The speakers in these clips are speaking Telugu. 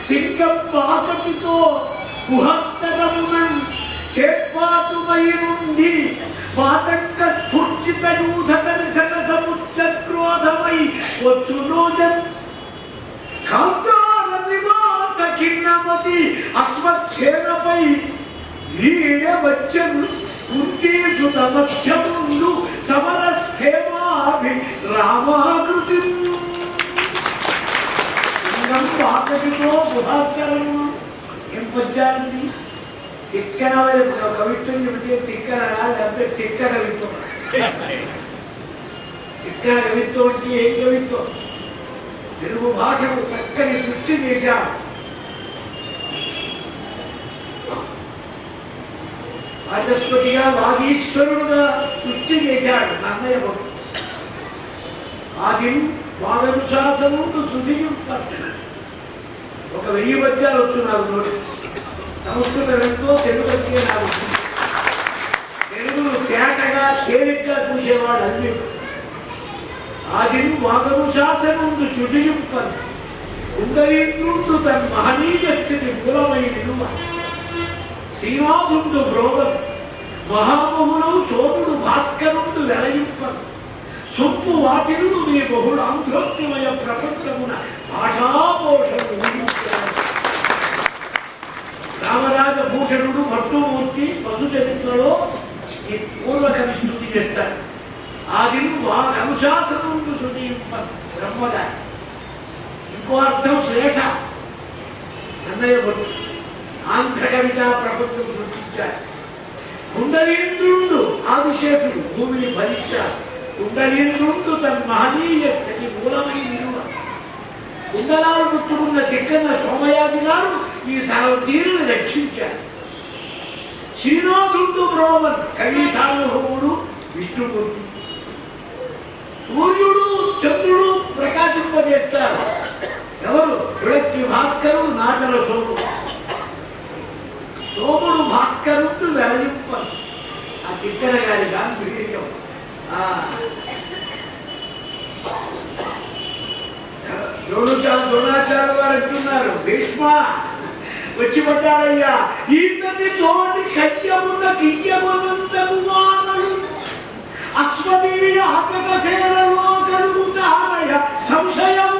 సింగం పాకటితో కుహత్తరమునన్ చేపాటుమై నుండి మాతంగ స్ఫూర్చిత యూధ దర్శన సముచ్చ క్రోధమై వచ్చునోజన్ కాంతార నివాస ఖిన్నమతి అశ్వక్షేణపై వీడ వచ్చను కుంతీసు తమక్షముందు సమరస్థేమాభి రామాకృతి లింగం ఆకటితో గుహాచరము ఏం పద్యాలండి తిక్కన కవిత్వం చెబితే తిక్కన లేకపోతే తిక్క కవిత్వం తిక్కన కవిత్వం అంటే ఏం కవిత్వం తెలుగు భాషకు చక్కని సృష్టి చేశాం వాచస్పతిగా వాగీశ్వరుడుగా సృష్టి చేశాడు నన్నయ్య భక్తుడు ఆది వాగనుశాసనుడు సుధియం ఒక వెయ్యి పద్యాలు వచ్చు నాకు నోటి సంస్కృత ఎంతో తెలుగు వచ్చే నాకు వచ్చు. తెలుగు తేటగా తేలిగ్గా చూసేవాడు అన్ని ఆది వాగనుశాసనుడు సుధియం కుందరీంద్రుడు తన మహనీయ స్థితి మూలమై నిలువ శ్రీనాథుడు బ్రోగం మహామహుడు సోముడు భాస్కరుడు వెలయింప సొప్పు వాటిను నీ బహుళ ఆంధ్రోక్తిమయ ప్రపంచమున భాషాపోషణు రామరాజ భూషణుడు భట్టుమూర్తి పశు చరిత్రలో ఈ పూర్వకవి స్థుతి చేస్తారు ఆది అనుశాసనుడు శృతింప బ్రహ్మగా ఇంకో అర్థం శ్లేష అన్నయ్య భట్టు ఆంధ్ర కవిత ప్రపంచం సృష్టించారు కుండలీంద్రుడు ఆదిశేషుడు భూమిని భరిస్తారు కుండలీంద్రుడు తన మహనీయ స్థితి మూలమై నిలువ కుండలాలు పుట్టుకున్న తిక్కన్న సోమయాజి గారు ఈ సారథీరుని రక్షించారు శ్రీనాథుడు బ్రోవన్ కవి సార్వభౌముడు విష్ణుమూర్తి సూర్యుడు చంద్రుడు ప్రకాశింపజేస్తారు ఎవరు విడక్కి భాస్కరుడు నాచర సోముడు సోముడు భాస్కరుడు వెలయింపరు ఆ తిక్కన గారి గాంభీర్యం ఆ ద్రోణాచార్య ద్రోణాచార్య వారు అంటున్నారు భీష్మ వచ్చి పడ్డారయ్యా ఈతని తోటి కయ్యమున్న కియ్యమనంతము వానలు అశ్వదీయ హతక సేనలో కలుగుతారయ సంశయం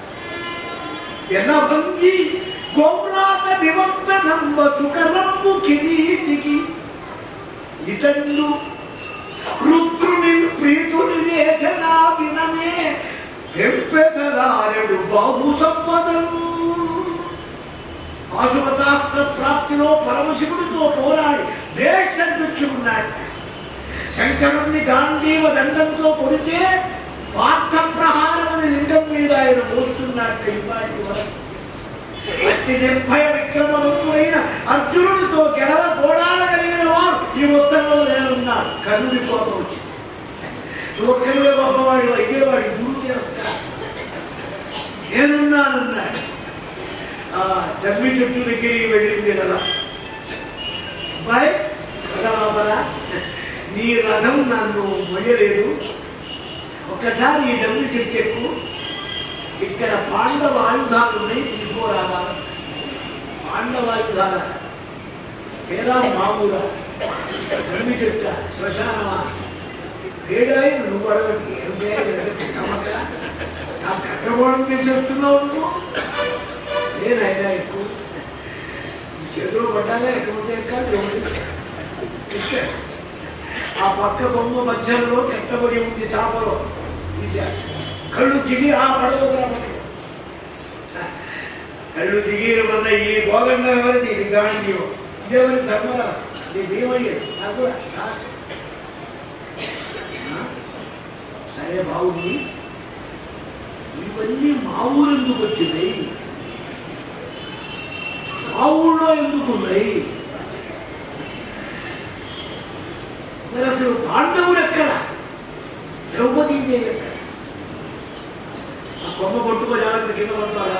ఎనభంగి గోమ్రాత విభక్త నంబ సుకరంబు కిరీటికి ఇతండు రుద్రుని ప్రీతుని చేసిన వినమే పెంపెదలారెడు బాహు సంపదం పాశుపతాస్త్ర ప్రాప్తిలో పరమశివుడితో పోరాడి దేశం తెచ్చుకున్నాడు శంకరుణ్ణి గాంధీవ దండంతో కొడితే పార్థ ప్రహారం లింగం మీద ఆయన మోస్తున్నాడు ఇవాటి వరకు అతి నిర్భయ విక్రమవంతుడైన అర్జునుడితో గెలవ పోరాడగలిగిన వారు ఈ మొత్తంలో నేనున్నాను కరుడి కోసం వచ్చి ఒక్కరిలో గొప్పవాడు అయ్యేవాడి గురు చేస్తా నేనున్నానన్నాడు ఆ జమ్మి చెట్టు దగ్గరికి వెళ్ళింది కదా అబ్బాయి బాబరా నీ రథం నన్ను మొయ్యలేదు ఒక్కసారి ఈ జమ్మి చెట్టు ఎక్కువ ఇక్కడ పాండవ ఆయుధాలు ఉన్నాయి తీసుకోరావాలి పాండవ ఆయుధాల పేరా మామూలా జమ్మి చెట్ట శ్మశానమా పేడాయి నువ్వు అడగటి ఏం పేరు నమ్మక నా కట్టబోవడం చేసేస్తున్నావు నువ్వు నేనైనా ఎక్కువ ఈ చేతులు పడ్డాగా ఎక్కడ కాదు ఎక్కాడు. ఆ పక్క బొమ్మ మధ్యలో కట్టబడి ఉంది చేపలో తీశాడు. కళ్ళు దిగి ఆ పడవ కళ్ళు దిగిరమన్న ఈ భోగంగా ఎవరిది ఇది గాంధీ ఇదేవరి ధర్మరా ఇది భీమయ్య నాకు కూడా ఆ? ఆ? సరే బాగుంది ఇవన్నీ మా ఊరు ఎందుకు వచ్చినాయి మా ఊళ్ళో ఎందుకు ఉన్నాయి మరి అసలు పాండవులు ఎక్కడ ద్రౌపదీదేవి ఎక్కడ ఆ కొమ్మ కొట్టుకో జాగ్రత్త కింద పడతారా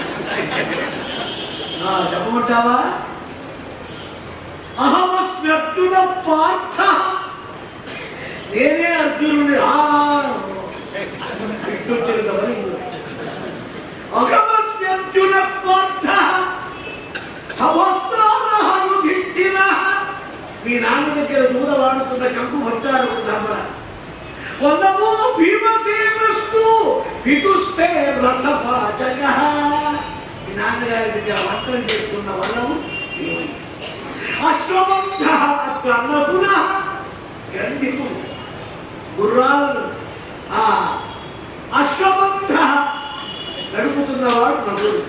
చెప్పమంటావా అహమస్మి అర్జున పార్థ నేనే అర్జునుడి ఆ ఇట్టొచ్చింది కదా అహమస్మి అర్జున పార్థ పితుస్తే రసపాచక మీ నాన్నగారి దగ్గర వంటలు చేసుకున్న వలము ఏమైంది అశ్వబంధ కన్నపున గ్రంథికు గుర్రాలు ఆ అశ్వబంధ నడుపుతున్నవాడు నలుడు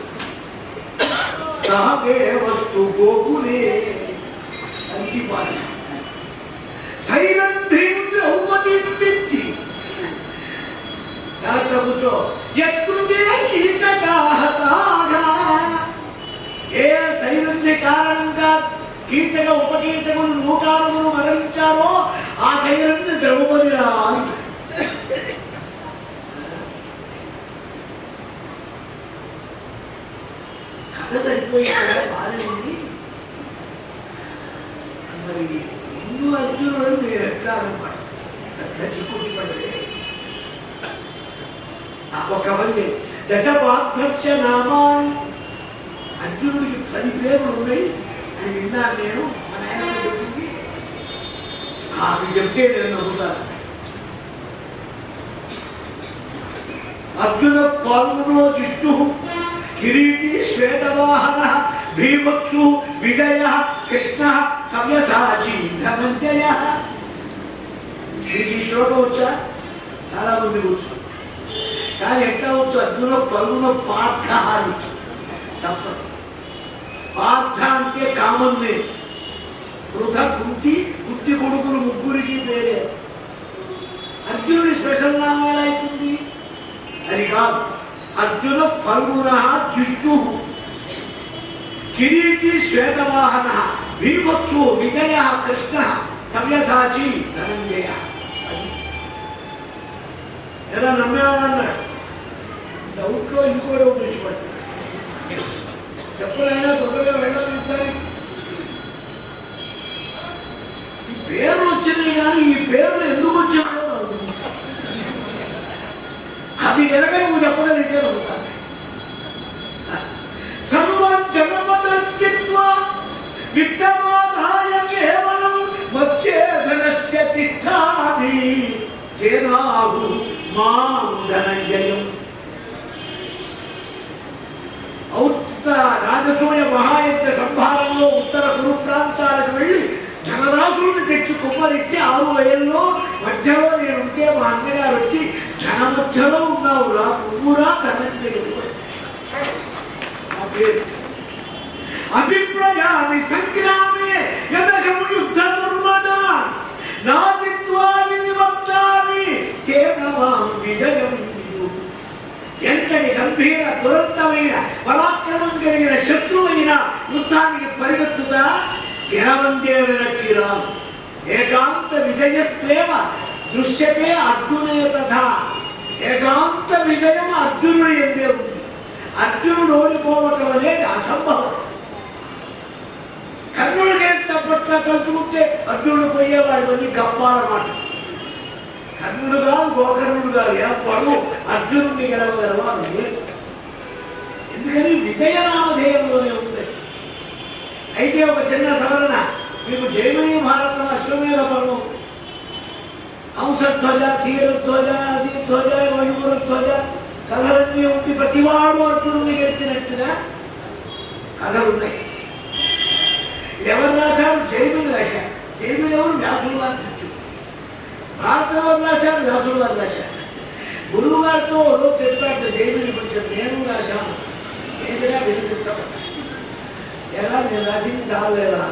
సహమే వస్తు గోకులే అంకిపాలి సైరంధ్రీం ద్రౌపదీం జాగ్రత్త కూర్చో ఎత్తుదే కీచకాహతాగా ఏ సైరంధ్య కారణంగా కీచక ఉపకీచకులు నూకాలను మరణించారో ఆ సైరంధ్య ద్రౌపది రావాలి కథ సరిపోయిందా బాగానే ఉంది మరి హిందూ అర్జునుడు మీరు ఎట్లా అనమాట పెద్ద చిక్కుటి పడలే ఒక మంది దశపార్థస్య నామాన్ని అర్జునుడికి పది పేర్లు ఉన్నాయి అని విన్నాను నేను మా నాయన చెప్పింది నాకు చెప్తే నేను నమ్ముతాను అర్జున పాల్గొనో జిష్ణు కిరీటి శ్వేతవాహన భీమక్షు విజయ కృష్ణ సవ్యసాచి ధనంజయ ఈ శ్లోకం వచ్చా చాలా మంది కూర్చో కానీ ఎట్లా వచ్చు అర్జున పలున పార్థ అని తప్పదు పార్థ అంటే కామన్నే వృధ కుంటి కుట్టి కొడుకులు ముగ్గురికి పేరే అర్జునుడి స్పెషల్ నామం ఎలా అవుతుంది అది కాదు అర్జున పల్గుణ జిష్ణు కిరీటి శ్వేతవాహన భీమత్సు విజయ కృష్ణ సవ్యసాచి ధనంజయ అది ఎలా నమ్మేవాడన్నాడు డౌట్లో ఇంకో డౌట్ వచ్చిపడి చెప్పలైనా తొందరగా వెళ్ళాలి ఈ పేరు వచ్చింది కానీ ఈ పేర్లు ఎందుకు వచ్చిందో నాకు తెలియదు. అది కనుక నువ్వు చెప్పగలిగితే నమ్ముతాను సర్వం జగమదృత్యత్వా విత్తమాదాయ కేవలం వచ్చేధనస్య తిష్టాది చేనాహు మాం ధనంజయం ఉత్తర రాజసూయ మహాయజ్ఞ సంభారంలో ఉత్తర కురు ప్రాంతాలకు వెళ్ళి ధనరాశులను తెచ్చి కుమ్మరిచ్చి ఆరు వయల్లో మధ్యలో నేను ఉంటే మా అన్నగారు వచ్చి ధన మధ్యలో ఉన్నావు రా నువ్వురా ధనంజయుడు నా పేరు అభిప్రాయాన్ని సంగ్రామే యదగము యుద్ధ దుర్మదా నాజిత్వా వినివక్తామి కేనమాం విజయం ఎంతటి గంభీర దురంతమైన పరాక్రమం కలిగిన శత్రువైన యుద్ధానికి పరిగెత్తుగా ఎనవందే వెనక్కిరా ఏకాంత విజయస్వేవ దృశ్యతే అర్జునే తథా ఏకాంత విజయం అర్జునుడు ఎందే ఉంది అర్జునుడు ఓడిపోవటం అనేది అసంభవం కర్ణుడికి తప్పట్లా తలుచుకుంటే అర్జునుడు పోయేవాడు అని గప్పాలన్నమాట కర్ణుడు కాదు గోకర్ణుడు కాదు ఏ పొడవు అర్జునుడిని గెలవగలవా అని లేదు. ఎందుకని విజయనామధేయంలోనే ఉంది అయితే ఒక చిన్న సవరణ మీకు జైమిని భారతం అశ్వమేధ పర్వం హంసధ్వజ క్షీరధ్వజ అది ధ్వజ మయూర ధ్వజ కథలన్నీ ఉండి ప్రతివాడు అర్జునుడిని గెలిచినట్టుగా కథలు ఉన్నాయి ఎవరు రాశారు జైమిని రాశారు జైమిని ఎవరు వ్యాసులు వారి శిష్యుడు భారతం ఎవరు రాశారు వ్యాసులు వారు రాశారు గురువు గారితో రోజు చెప్పాడు జైమిని కొంచెం నేను రాశాను ఏదైనా వినిపించబడ్డా ఎలా నేను రాసింది చాలేదా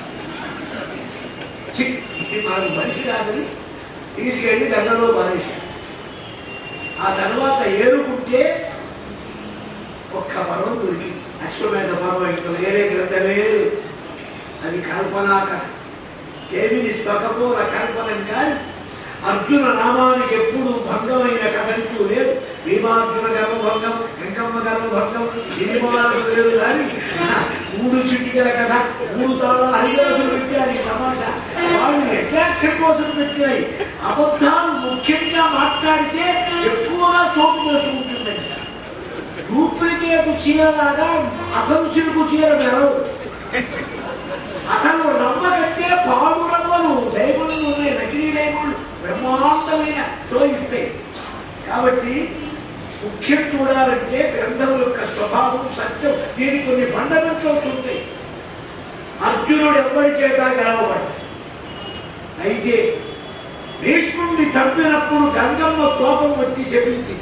ఛీ, ఇది మనకు మనిషి కాదని తీసుకెళ్ళి గంగలో మానేశాడు ఆ తర్వాత ఏరుకుంటే ఒక్క పర్వం దొరికింది అశ్వమేధ పర్వం ఇంకా వేరే గ్రంథం లేదు అది కల్పనాక చేమిని స్వకపోల కల్పనం కాదు అర్జున నామానికి ఎప్పుడు భంగమైన కథంటూ లేదు భీమార్జున గర్భభంగం వెంకమ్మ గర్భభంగం ఇది మొదలకు లేదు కానీ మూడు చిటికల కథ మూడు తాళాల హరిదాసులు పెట్టారు సమాజ వాళ్ళు అట్రాక్షన్ కోసం పెట్టినాయి అబద్ధాలు ముఖ్యంగా మాట్లాడితే ఎక్కువగా చోటు చేసుకుంటుందండి డూప్లికేట్ చీరలాగా అసలు సిరుకు చీర మెరవు అసలు రవ్వ కట్టే పాలు రవ్వలు డైమండ్లు ఉన్నాయి నకిలీ డైమండ్లు బ్రహ్మాండమైన షో ఇస్తాయి కాబట్టి ముఖ్యం చూడాలంటే గ్రంథం యొక్క స్వభావం సత్యం దీని కొన్ని ఫండమెంటల్స్ ఉంటాయి అర్జునుడు ఎవ్వరి చేత గెలవబడ్డాడు అయితే భీష్ముడిని చంపినప్పుడు గంగమ్మ కోపం వచ్చి శపించింది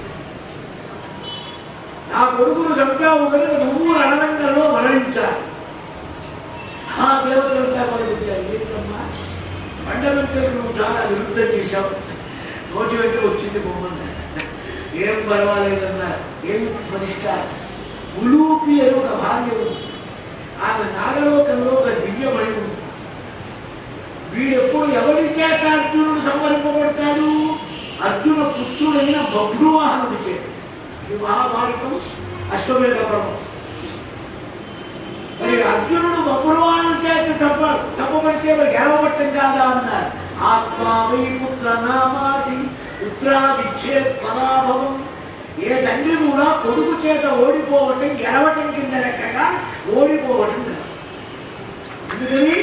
నా కొడుకును చంపావు కనుక నువ్వు రణరంగంలో మరణించాలి ఆ దేవతలంతా పలుకుతారు ఏంటమ్మా ఫండమెంటల్ నువ్వు చాలా విరుద్ధం చేశావు నోటి వెంట వచ్చింది బొమ్మన్న ఏం పర్వాలేదన్నా ఏమి పరిష్కారం ఉలూపి అని ఒక భార్య ఉంది ఆమె నాగలోకంలో ఒక దివ్యమణి ఉంది వీడెప్పుడు ఎవరి చేత అర్జునుడు సంవరింపబడతాడు అర్జున పుత్రుడైన బభ్రువాహనుడి చేత ఈ మహాభారతం అశ్వమేధ పర్వం మరి అర్జునుడు బభ్రువాహనుడి చేత తప్ప తప్పబడితే మరి గెలవబట్టం కాదా అన్నారు ఆత్మావై పుత్ర నామాసి పుత్రాదిచ్చేత్ పరాభవం ఏ తండ్రి కూడా కొడుకు చేత ఓడిపోవటం గెలవటం కింద లెక్కగా ఓడిపోవటం కాదు ఎందుకని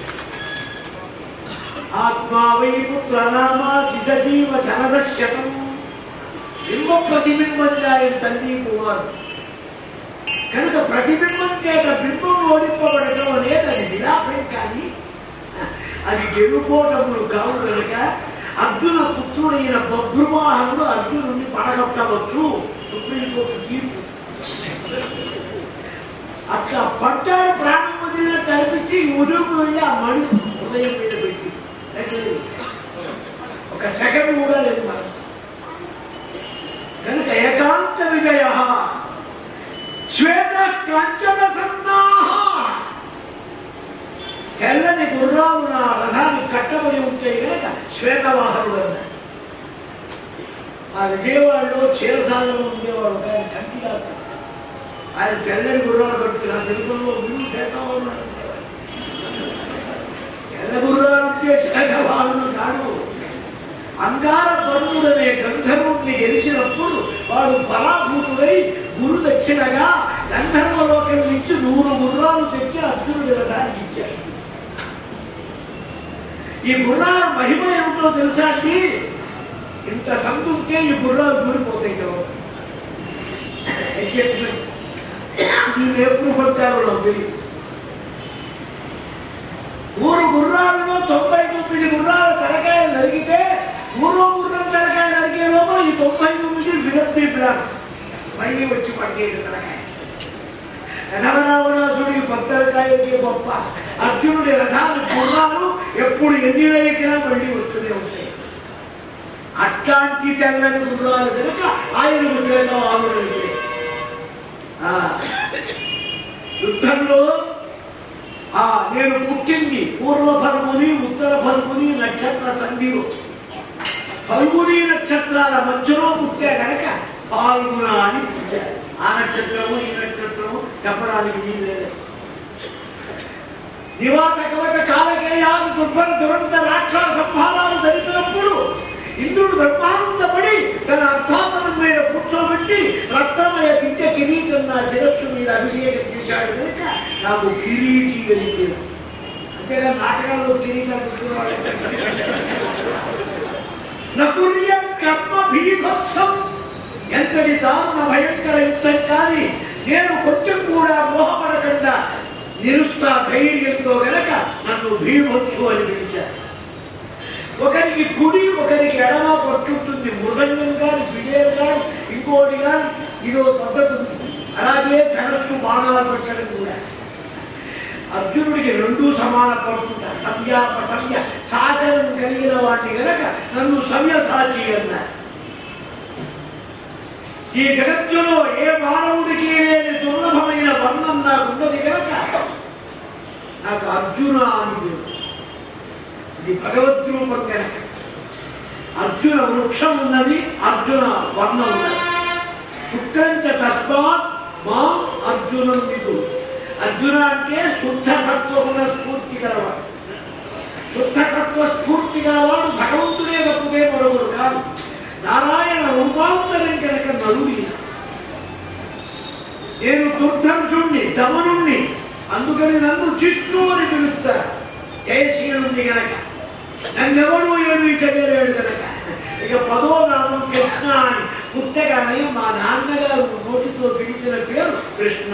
ఆత్మా వై పుత్రనామా శిశజీవ శరదశతం బింబ ప్రతిబింబంగా ఆయన తండ్రి కుమారు కనుక ప్రతిబింబం చేత బింబం ఓడింపబడటం అనేది అది విలాసం కానీ అది గెలుపోటములు కావు కనుక అర్జున పుత్రుడైన బభ్రువాహనుడు అర్జునుడిని పడగొట్టవచ్చు సుప్రీంకోర్టు తీర్పు అట్లా పట్టాడు ప్రాణం వదిలినట్టు అనిపించి ఉడుకు వెళ్ళి ఆ మణి హృదయం మీద పెట్టి లేదు. ఒక సెకండ్ కూడా లేదు మనం కనుక ఏకాంత విజయ శ్వేత కంచన సన్నాహ తెల్లని గుర్రాలు నా రథాన్ని కట్టబడి ఉంటే కనుక శ్వేతవాహనుడు అన్నాడు ఆ విజయవాడలో క్షీరసాగరం ఉండేవాడు ఒక ఆయన కంటి డాక్టర్. ఆయన తెల్లని గుర్రాలు కట్టుకున్న తెలుగులో మీరు శ్వేతవాహనుడు అనేవారు. తెల్ల గుర్రాలు ఉంటే శ్వేతవాహనుడు కాదు అంగార పరువుడనే గంధర్వుడిని గెలిచినప్పుడు వాడు పరాభూతుడై గురు దక్షిణగా గంధర్వలోకం నుంచి నూరు గుర్రాలు తెచ్చి అర్జునుడి రథానికి ఇచ్చాడు ఈ గుర్రాల మహిమ ఏమిటో తెలుసా అండి ఇంత సంతుంటే ఈ గుర్రాలు దూరిపోతాయి కదా దీన్ని ఎప్పుడు కొట్టారో నాకు తెలియదు మూడు గుర్రాలలో తొంభై తొమ్మిది గుర్రాల తలకాయ నరిగితే మూడో గుర్రం తలకాయ నరిగే లోపల ఈ తొంభై తొమ్మిది విరక్తి ప్లాన్ మళ్ళీ వచ్చి పడిగేది తలకాయ రథవరావణాసుడికి భక్తలకాయకి గొప్ప అర్జునుడి రథాలు గుర్రాలు ఎప్పుడు ఎన్ని వేలకినా మళ్ళీ వస్తూనే ఉంటాయి అట్లాంటి తెల్లని గుర్రాలు కనుక ఆయన గుర్రంలో ఆవిడ యుద్ధంలో ఆ నేను పుట్టింది పూర్వ ఫల్గుని ఉత్తర ఫల్గుని నక్షత్ర సంధిలో ఫల్గుని నక్షత్రాల మధ్యలో పుట్టే కనుక పాల్గొన అని పుట్టారు ఆ నక్షత్రము ఈ నక్షత్రము చెప్పడానికి వీలు లేదు నివాత కవచ కాలకేయాలు దుర్భర దురంత రాక్షస సంహారాలు జరిపినప్పుడు ఇంద్రుడు బ్రహ్మానందపడి తన అర్థాసనం మీద కూర్చోబెట్టి రత్నమయ దివ్య కిరీటం నా శిరస్సు మీద అభిషేకం చేశాడు కనుక నాకు కిరీటి అని పేరు అంతేగా నాటకాల్లో కిరీటం పెట్టుకునేవాడు. నకుల్యం కర్మ భీభత్సం ఎంతటి దారుణ భయంకర యుద్ధం కానీ నేను కొంచెం కూడా మోహపడకుండా నిరుస్తా ధైర్యంతో గనక నన్ను భీభత్సు అని పిలిచారు ఒకరికి కుడి ఒకరికి ఎడమ పట్టుంటుంది మృదంగం కానీ ఫిడేర్ కానీ ఇంకోటి కానీ ఇదో పద్ధతి ఉంది అలాగే ధనస్సు బాణాలు పెట్టడం కూడా అర్జునుడికి రెండు సమాన పడుతుంటా సంధ్యాపసంధ్య సాచరం కలిగిన వాడిని గనక నన్ను సవ్య సాచి అన్నారు ఈ జగత్తులో ఏ మానవుడికి లేని దుర్లభమైన వర్ణం నాకున్నది కనుక నాకు అర్జున అని పేరు ఇది భగవద్రూపం కనుక అర్జున వృక్షం ఉన్నది అర్జున వర్ణం ఉన్నది శుక్రంచ తస్మాత్ మా అర్జునం విదు అర్జున అంటే శుద్ధ సత్వగుణ స్ఫూర్తి గలవాడు శుద్ధ సత్వ స్ఫూర్తి గలవాడు భగవంతుడే తప్పుదే మరొకడు కాదు నారాయణ రూపాంతరం కనుక నలుడి నేను దుర్ధంసుణ్ణి దమనుణ్ణి అందుకని నన్ను జిష్ణు అని పిలుస్తారు జయశీలుంది గనక నన్నెవడు ఏమి చేయలేడు గనక ఇక పదో నామం కృష్ణ అని పుట్టగానే మా నాన్నగారు నోటితో పిలిచిన పేరు కృష్ణ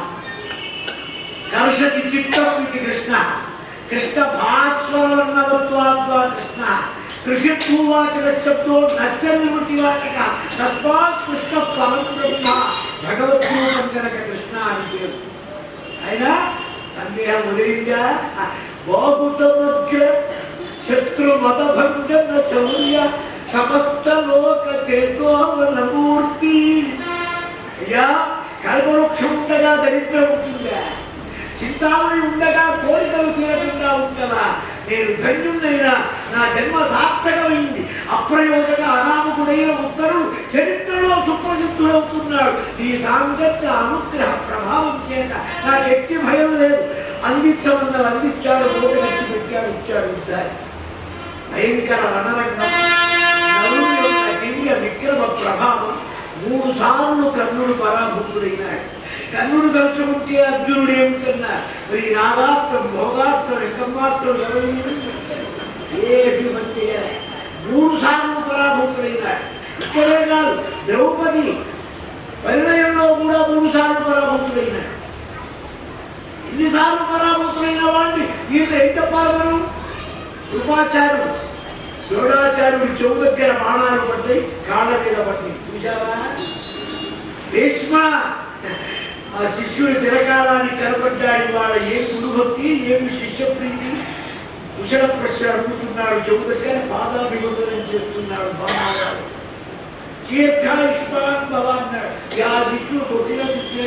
కర్షతి చిత్తం ఇది కృష్ణ కృష్ణ భాస్వరన్నవత్వాద్వా కృష్ణ కృషిత్వాచక శబ్దో నచ్చనిమతివాచక తస్మాత్ కృష్ణ ఫలం బ్రహ్మ భగవద్రూపం కనుక కృష్ణ అని పేరు అయినా సందేహం ఉదయిందా బాహుతమగ్ర శత్రు మతభంగన చౌర్య సమస్త లోక చేతోమూర్తి అయ్యా కల్పవృక్షం ఉండగా దరిద్రం ఉంటుందా చింతామణి ఉండగా కోరికలు తీరకుండా ఉంటదా నేను ధన్యున్నైనా నా జన్మ సార్థకమైంది అప్రయోజక అనామకుడైన ఉత్తరుడు చరిత్రలో సుప్రసిద్ధుడవుతున్నాడు నీ సాంగత్య అనుగ్రహ ప్రభావం చేత నాకు ఎట్టి భయం లేదు అందించమన్నది అందించాడు నోటి పెట్టాడు ఇచ్చాడు ఇద్దారు భయంకర రణరంగం నలుగురి యొక్క దివ్య విక్రమ ప్రభావం మూడు సార్లు కర్ణుడు పరాభూతుడైనాడు కర్ణుడు తలుచుకుంటే అర్జునుడు ఏమిటన్నా మరి నాగాస్త్రం భోగాస్త్రం రంగమాస్త్రం ఎవరు ఏటి మంచి మూడు సార్లు పరాభూతుడైనాడు ఇక్కడే కాదు ద్రౌపది పరిణయంలో కూడా మూడు సార్లు పరాభూతుడైనాడు ఇన్నిసార్లు పరాభూతులైన వాడిని వీళ్ళు ఎంత పాల్గొను కృపాచార్యుడు ద్రోణాచార్యుడి చెవు దగ్గర బాణాలు పడ్డాయి కాళ్ళ మీద పడ్డాయి చూసావా భీష్మ ఆ శిష్యుడి తిరకాలాన్ని కనపడ్డాడు వాళ్ళ ఏ గురుభక్తి ఏమి శిష్య ప్రీతి కుశల ప్రశ్న అడుగుతున్నాడు చెవు దగ్గర పాదాభివందనం చేస్తున్నాడు బాణాలు దీర్ఘాయుష్మాన్ భవ అన్నాడు ఆ శిష్యుడు కొట్టిన శిష్యుడు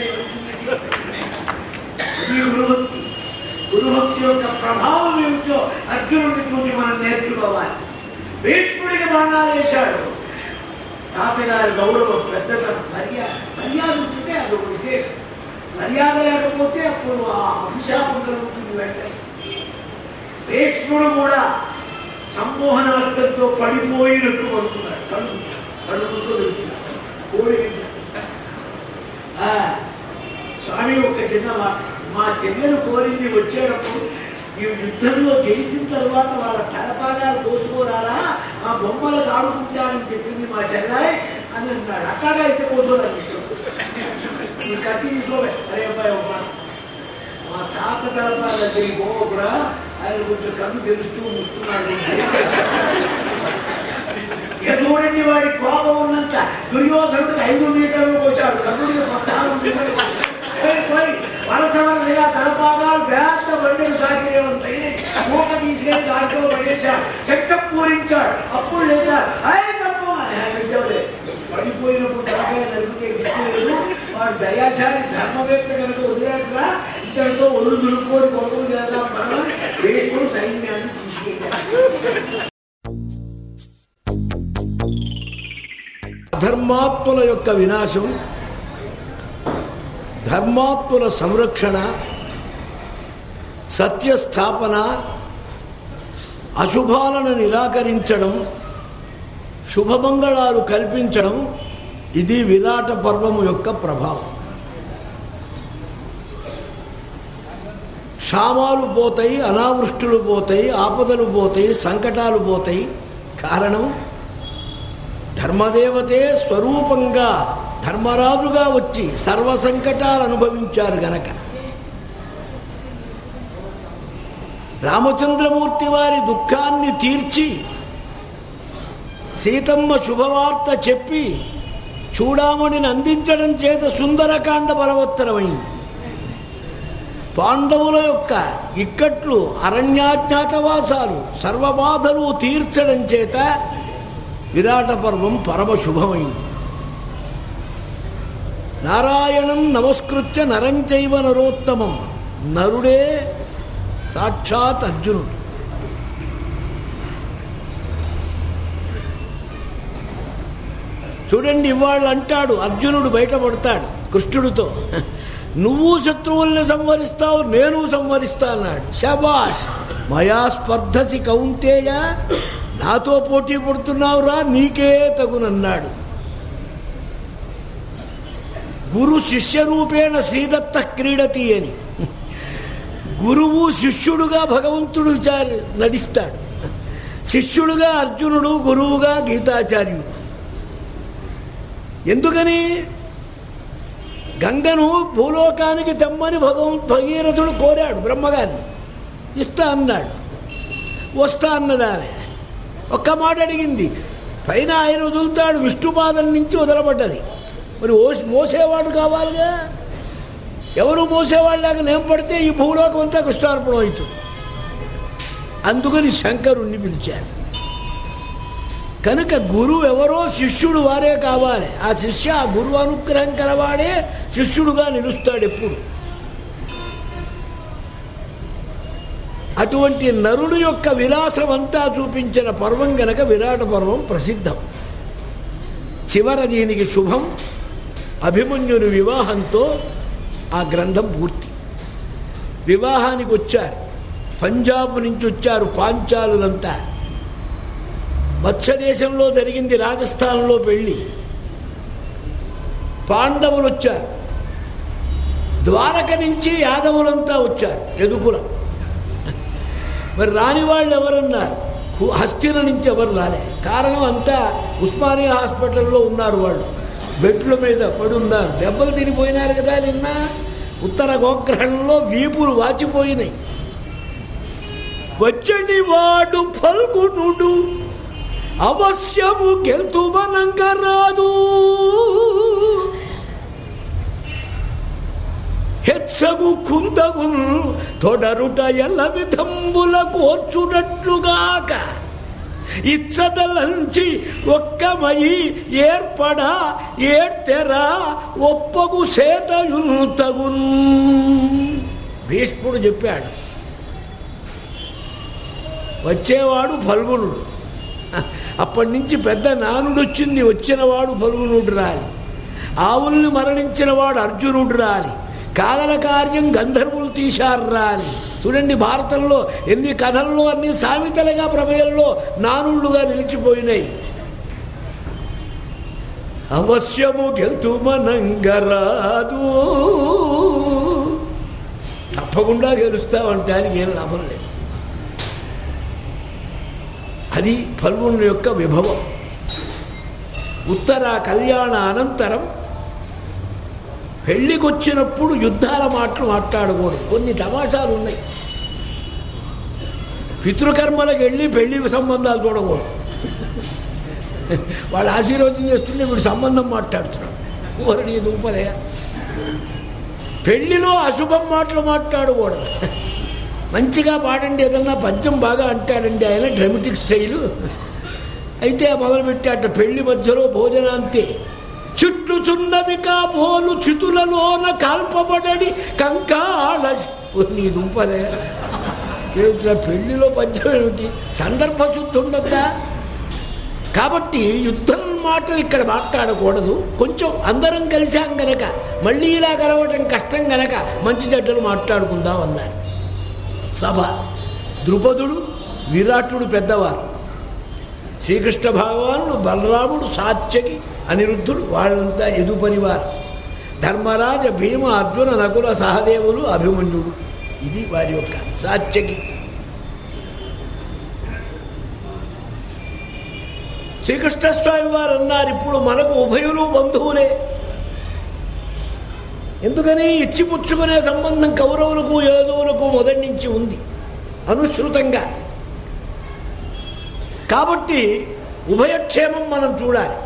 ఈ గురుభక్తి గురుభక్తి యొక్క ప్రభావం ఏమిటో అర్జునుడి చూసి మనం నేర్చుకోవాలి భీష్ముడికి బాణాలు వేశాడు తాతగారి గౌరవం పెద్దతనం మర్యాద మర్యాద ఉంటుంటే అది ఒక విశేషం మర్యాద లేకపోతే అప్పుడు ఆ అభిశాపం కలుగుతుంది వెంటనే భీష్ముడు కూడా సమ్మోహనార్థంతో పడిపోయినట్టు పడుతున్నాడు కళ్ళు కళ్ళుతో వెళ్తున్నాడు కోడి ఆ, స్వామి ఒక చిన్న మాట మా చెల్లెలు కోరింది వచ్చేటప్పుడు ఈ యుద్ధంలో గెలిచిన తర్వాత వాళ్ళ తలపాగాలు కోసుకోరారా ఆ బొమ్మలు ఆడుకుంటానని చెప్పింది మా చెల్లాయి అని అన్నాడు అక్కగా అయితే కోసుకోరాని ఈ కత్తి తీసుకోవే అరే అబ్బాయి ఒక మాట. మా తాత తలపాల దగ్గరికి పోకురా ఆయన కొంచెం కన్ను తెలుస్తూ ముస్తున్నాడు ఎదుడండి వాడి కోపం ఉన్నంత దుర్యోధనుడికి ఐదు మీటర్లు వచ్చాడు కర్ణుడికి పద్నాలుగు మీటర్లు పోయి పోయి వలస వలసగా తలపాగాలు వేస్త బండిని సాగిరే ఉంటాయి మూక తీసుకెళ్ళి దాంట్లో పడేశాడు చెక్క పూరించాడు అప్పుడు లేచాడు అయ్యి తప్పు అని ఆయన వచ్చావులే పడిపోయినప్పుడు తలకాయ నరికితే గిట్టలేదు వాడు దయాశాలి ధర్మవేత్త కనుక వదిలేట్రా ఇతడితో ఒళ్ళు దులుపుకొని కొడుకులు చేద్దాం మనం వేసుకొని సైన్యాన్ని తీసుకెళ్ళాడు అధర్మాత్ముల యొక్క వినాశం ధర్మాత్ముల సంరక్షణ సత్యస్థాపన అశుభాలను నిరాకరించడం శుభమంగళాలు కల్పించడం ఇది విరాట పర్వము యొక్క ప్రభావం క్షామాలు పోతాయి అనావృష్టులు పోతాయి ఆపదలు పోతాయి సంకటాలు పోతాయి కారణం ధర్మదేవతే స్వరూపంగా ధర్మరాజుగా వచ్చి సర్వ సంకటాలు అనుభవించారు గనక రామచంద్రమూర్తి వారి దుఃఖాన్ని తీర్చి సీతమ్మ శుభవార్త చెప్పి చూడామణిని అందించడం చేత సుందరకాండ బలవత్తరమైంది పాండవుల యొక్క ఇక్కట్లు అరణ్యాజ్ఞాతవాసాలు సర్వబాధలు తీర్చడం చేత విరాట పర్వం పరమ శుభమైంది నారాయణం నమస్కృత్య నరంచైవ నరోత్తమం నరుడే సాక్షాత్ అర్జునుడు చూడండి ఇవాళ అంటాడు అర్జునుడు బయటపడతాడు కృష్ణుడితో నువ్వు శత్రువుల్ని సంవరిస్తావు నేను సంవరిస్తా అన్నాడు శబాష్ మయా స్పర్ధసి కౌంతేయ నాతో పోటీ పడుతున్నావురా నీకే తగునన్నాడు గురు శిష్య రూపేణ శ్రీదత్త క్రీడతి అని గురువు శిష్యుడుగా భగవంతుడు చారి నడిస్తాడు శిష్యుడుగా అర్జునుడు గురువుగా గీతాచార్యుడు ఎందుకని గంగను భూలోకానికి తెమ్మని భగవం భగీరథుడు కోరాడు బ్రహ్మగారిని ఇస్తా అన్నాడు వస్తా అన్నది ఆమె ఒక్క మాట అడిగింది పైన ఆయన వదులుతాడు విష్ణుపాదం నుంచి వదలబడ్డది మరి ఓ మోసేవాడు కావాలిగా ఎవరు మోసేవాళ్ళలాగా నేను పడితే ఈ భూలోకం అంతా కృష్ణార్పణం అవుతుంది అందుకని శంకరుణ్ణి పిలిచారు కనుక గురువు ఎవరో శిష్యుడు వారే కావాలి ఆ శిష్య ఆ గురువు అనుగ్రహం కలవాడే శిష్యుడుగా నిలుస్తాడు ఎప్పుడు అటువంటి నరుడు యొక్క విలాసం అంతా చూపించిన పర్వం గనక విరాట పర్వం ప్రసిద్ధం చివర దీనికి శుభం అభిమన్యుని వివాహంతో ఆ గ్రంథం పూర్తి వివాహానికి వచ్చారు పంజాబ్ నుంచి వచ్చారు పాంచాలులంతా మత్స్యదేశంలో జరిగింది రాజస్థాన్లో పెళ్ళి పాండవులు వచ్చారు ద్వారక నుంచి యాదవులంతా వచ్చారు ఎదుకులం మరి రాని వాళ్ళు ఎవరున్నారు కు- హస్తిన నుంచి ఎవరు రాలే కారణం అంతా ఉస్మానియా హాస్పిటల్లో ఉన్నారు వాళ్ళు బెడ్ల మీద పడి ఉన్నారు దెబ్బలు తినిపోయినారు కదా నిన్న ఉత్తర గోగ్రహణంలో వీపులు వాచిపోయినాయి వచ్చని వాడు ఫల్గునుడు అవశ్యము గెలుతుమనంగరాదు హెచ్చగు కుందగు తొడరుట ఎల్ల విధంబుల కోర్చునట్లుగాక ఇచ్చదలంచి ఒక్కమయి ఏర్పడ ఏడ్తెరా ఒప్పగు సేతయును తగున్ భీష్ముడు చెప్పాడు వచ్చేవాడు ఫల్గునుడు అప్పటి నుంచి పెద్ద నానుడు వచ్చింది వచ్చినవాడు ఫల్గునుడు రాలి ఆవుల్ని మరణించిన వాడు అర్జునుడు రాలి కాదల కార్యం గంధర్వులు తీశారు రాలి చూడండి భారతంలో ఎన్ని కథల్లో అన్ని సామెతలుగా ప్రమేయంలో నానుళ్ళుగా నిలిచిపోయినాయి అవశ్యము గెలుతుమనంగరాదు తప్పకుండా గెలుస్తామంటానికి ఏం లాభం లేదు అది ఫల్గుని యొక్క విభవం ఉత్తర కళ్యాణ అనంతరం పెళ్ళికొచ్చినప్పుడు యుద్ధాల మాటలు మాట్లాడకూడదు కొన్ని తమాషాలు ఉన్నాయి పితృకర్మలకు వెళ్ళి పెళ్లి సంబంధాలు చూడకూడదు వాళ్ళు ఆశీర్వచనం చేస్తుంటే వీడు సంబంధం మాట్లాడుతున్నాడు ఊరని దుంపదయ పెళ్లిలో అశుభం మాటలు మాట్లాడకూడదు మంచిగా పాడండి ఏదన్నా పద్యం బాగా అంటాడండి ఆయన డ్రమటిక్ స్టైలు అయితే మొదలుపెట్టాట పెళ్లి మధ్యలో భోజనాంతే చుట్టు చున్నవి కాబోలు చితులలోన కాల్పబడడి కంకాళ నీ దుంపదే ఏమిట్రా పెళ్లిలో పద్యం ఏమిటి సందర్భ శుద్ధి ఉండొద్దా కాబట్టి యుద్ధం మాటలు ఇక్కడ మాట్లాడకూడదు కొంచెం అందరం కలిసాం గనక మళ్ళీ ఇలా కలవటం కష్టం గనక మంచి చెడ్డలు మాట్లాడుకుందాం అన్నారు సభ ద్రుపదుడు విరాటుడు పెద్దవారు శ్రీకృష్ణ భగవానుడు బలరాముడు సాత్యకి అనిరుద్ధుడు వాళ్ళంతా ఎదు పరివారం ధర్మరాజ భీమ అర్జున నకుల సహదేవులు అభిమన్యుడు ఇది వారి యొక్క సాత్యకి శ్రీకృష్ణస్వామి వారు అన్నారు ఇప్పుడు మనకు ఉభయులు బంధువులే ఎందుకని ఇచ్చిపుచ్చుకునే సంబంధం కౌరవులకు యాదవులకు మొదటి నుంచి ఉంది అనుసృతంగా కాబట్టి ఉభయక్షేమం మనం చూడాలి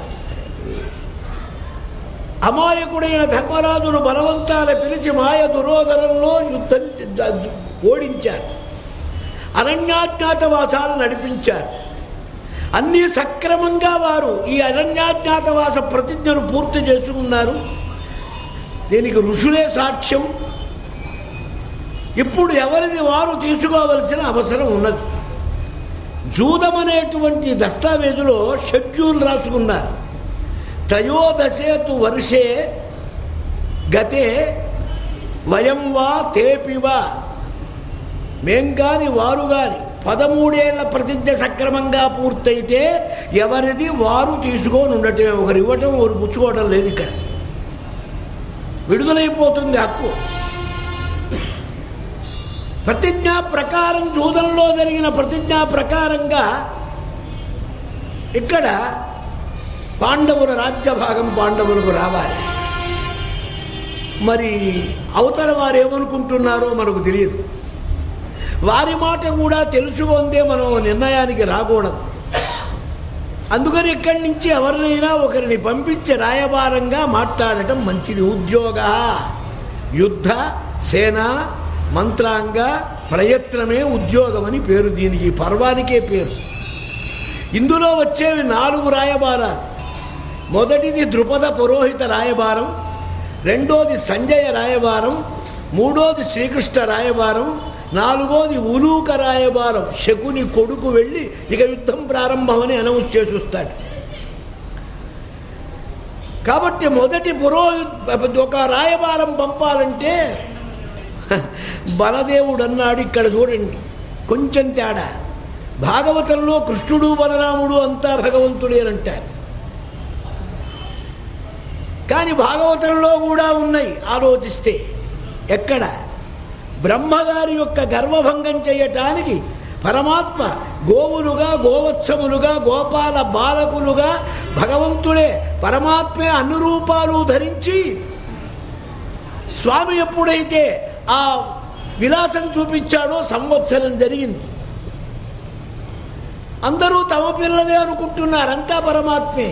అమాయకుడైన ధర్మరాజును బలవంతాల పిలిచి మాయ దురోధనంలో యుద్ధం ఓడించారు అరణ్యాజ్ఞాతవాసాలు నడిపించారు అన్నీ సక్రమంగా వారు ఈ అరణ్యాజ్ఞాతవాస ప్రతిజ్ఞను పూర్తి చేసుకున్నారు దీనికి ఋషులే సాక్ష్యం ఇప్పుడు ఎవరిది వారు తీసుకోవలసిన అవసరం ఉన్నది జూదం అనేటువంటి దస్తావేజులో షెడ్యూల్ రాసుకున్నారు త్రయోదశేతు వర్షే గతే వయం వా తేపివా మేం కాని వారు కాని పదమూడేళ్ల ప్రతిజ్ఞ సక్రమంగా పూర్తయితే ఎవరిది వారు తీసుకొని ఉండటమే ఒకరు ఇవ్వటం ఒకరు పుచ్చుకోవటం లేదు ఇక్కడ విడుదలైపోతుంది హక్కు ప్రతిజ్ఞా ప్రకారం జూదంలో జరిగిన ప్రతిజ్ఞా ప్రకారంగా ఇక్కడ పాండవుల రాజ్యభాగం పాండవులకు రావాలి మరి అవతల వారు ఏమనుకుంటున్నారో మనకు తెలియదు వారి మాట కూడా తెలుసుకుందే మనం నిర్ణయానికి రాకూడదు అందుకని ఇక్కడి నుంచి ఎవరినైనా ఒకరిని పంపించి రాయబారంగా మాట్లాడటం మంచిది ఉద్యోగ యుద్ధ సేన మంత్రాంగ ప్రయత్నమే ఉద్యోగం అని పేరు దీనికి ఈ పర్వానికే పేరు ఇందులో వచ్చేవి నాలుగు రాయబారాలు మొదటిది ద్రుపద పురోహిత రాయబారం రెండోది సంజయ రాయబారం మూడోది శ్రీకృష్ణ రాయబారం నాలుగోది ఉలూక రాయబారం శకుని కొడుకు వెళ్ళి ఇక యుద్ధం ప్రారంభమని అనౌన్స్ చేసి వస్తాడు కాబట్టి మొదటి పురోహిత ఒక రాయబారం పంపాలంటే బలదేవుడు అన్నాడు ఇక్కడ చూడండి కొంచెం తేడా భాగవతంలో కృష్ణుడు బలరాముడు అంతా భగవంతుడే అని అంటారు కానీ భాగవతంలో కూడా ఉన్నాయి ఆలోచిస్తే ఎక్కడ బ్రహ్మగారి యొక్క గర్వభంగం చేయటానికి పరమాత్మ గోవులుగా గోవత్సములుగా గోపాల బాలకులుగా భగవంతుడే పరమాత్మే అన్ని రూపాలు ధరించి స్వామి ఎప్పుడైతే ఆ విలాసం చూపించాడో సంవత్సరం జరిగింది అందరూ తమ పిల్లలే అనుకుంటున్నారు అంతా పరమాత్మే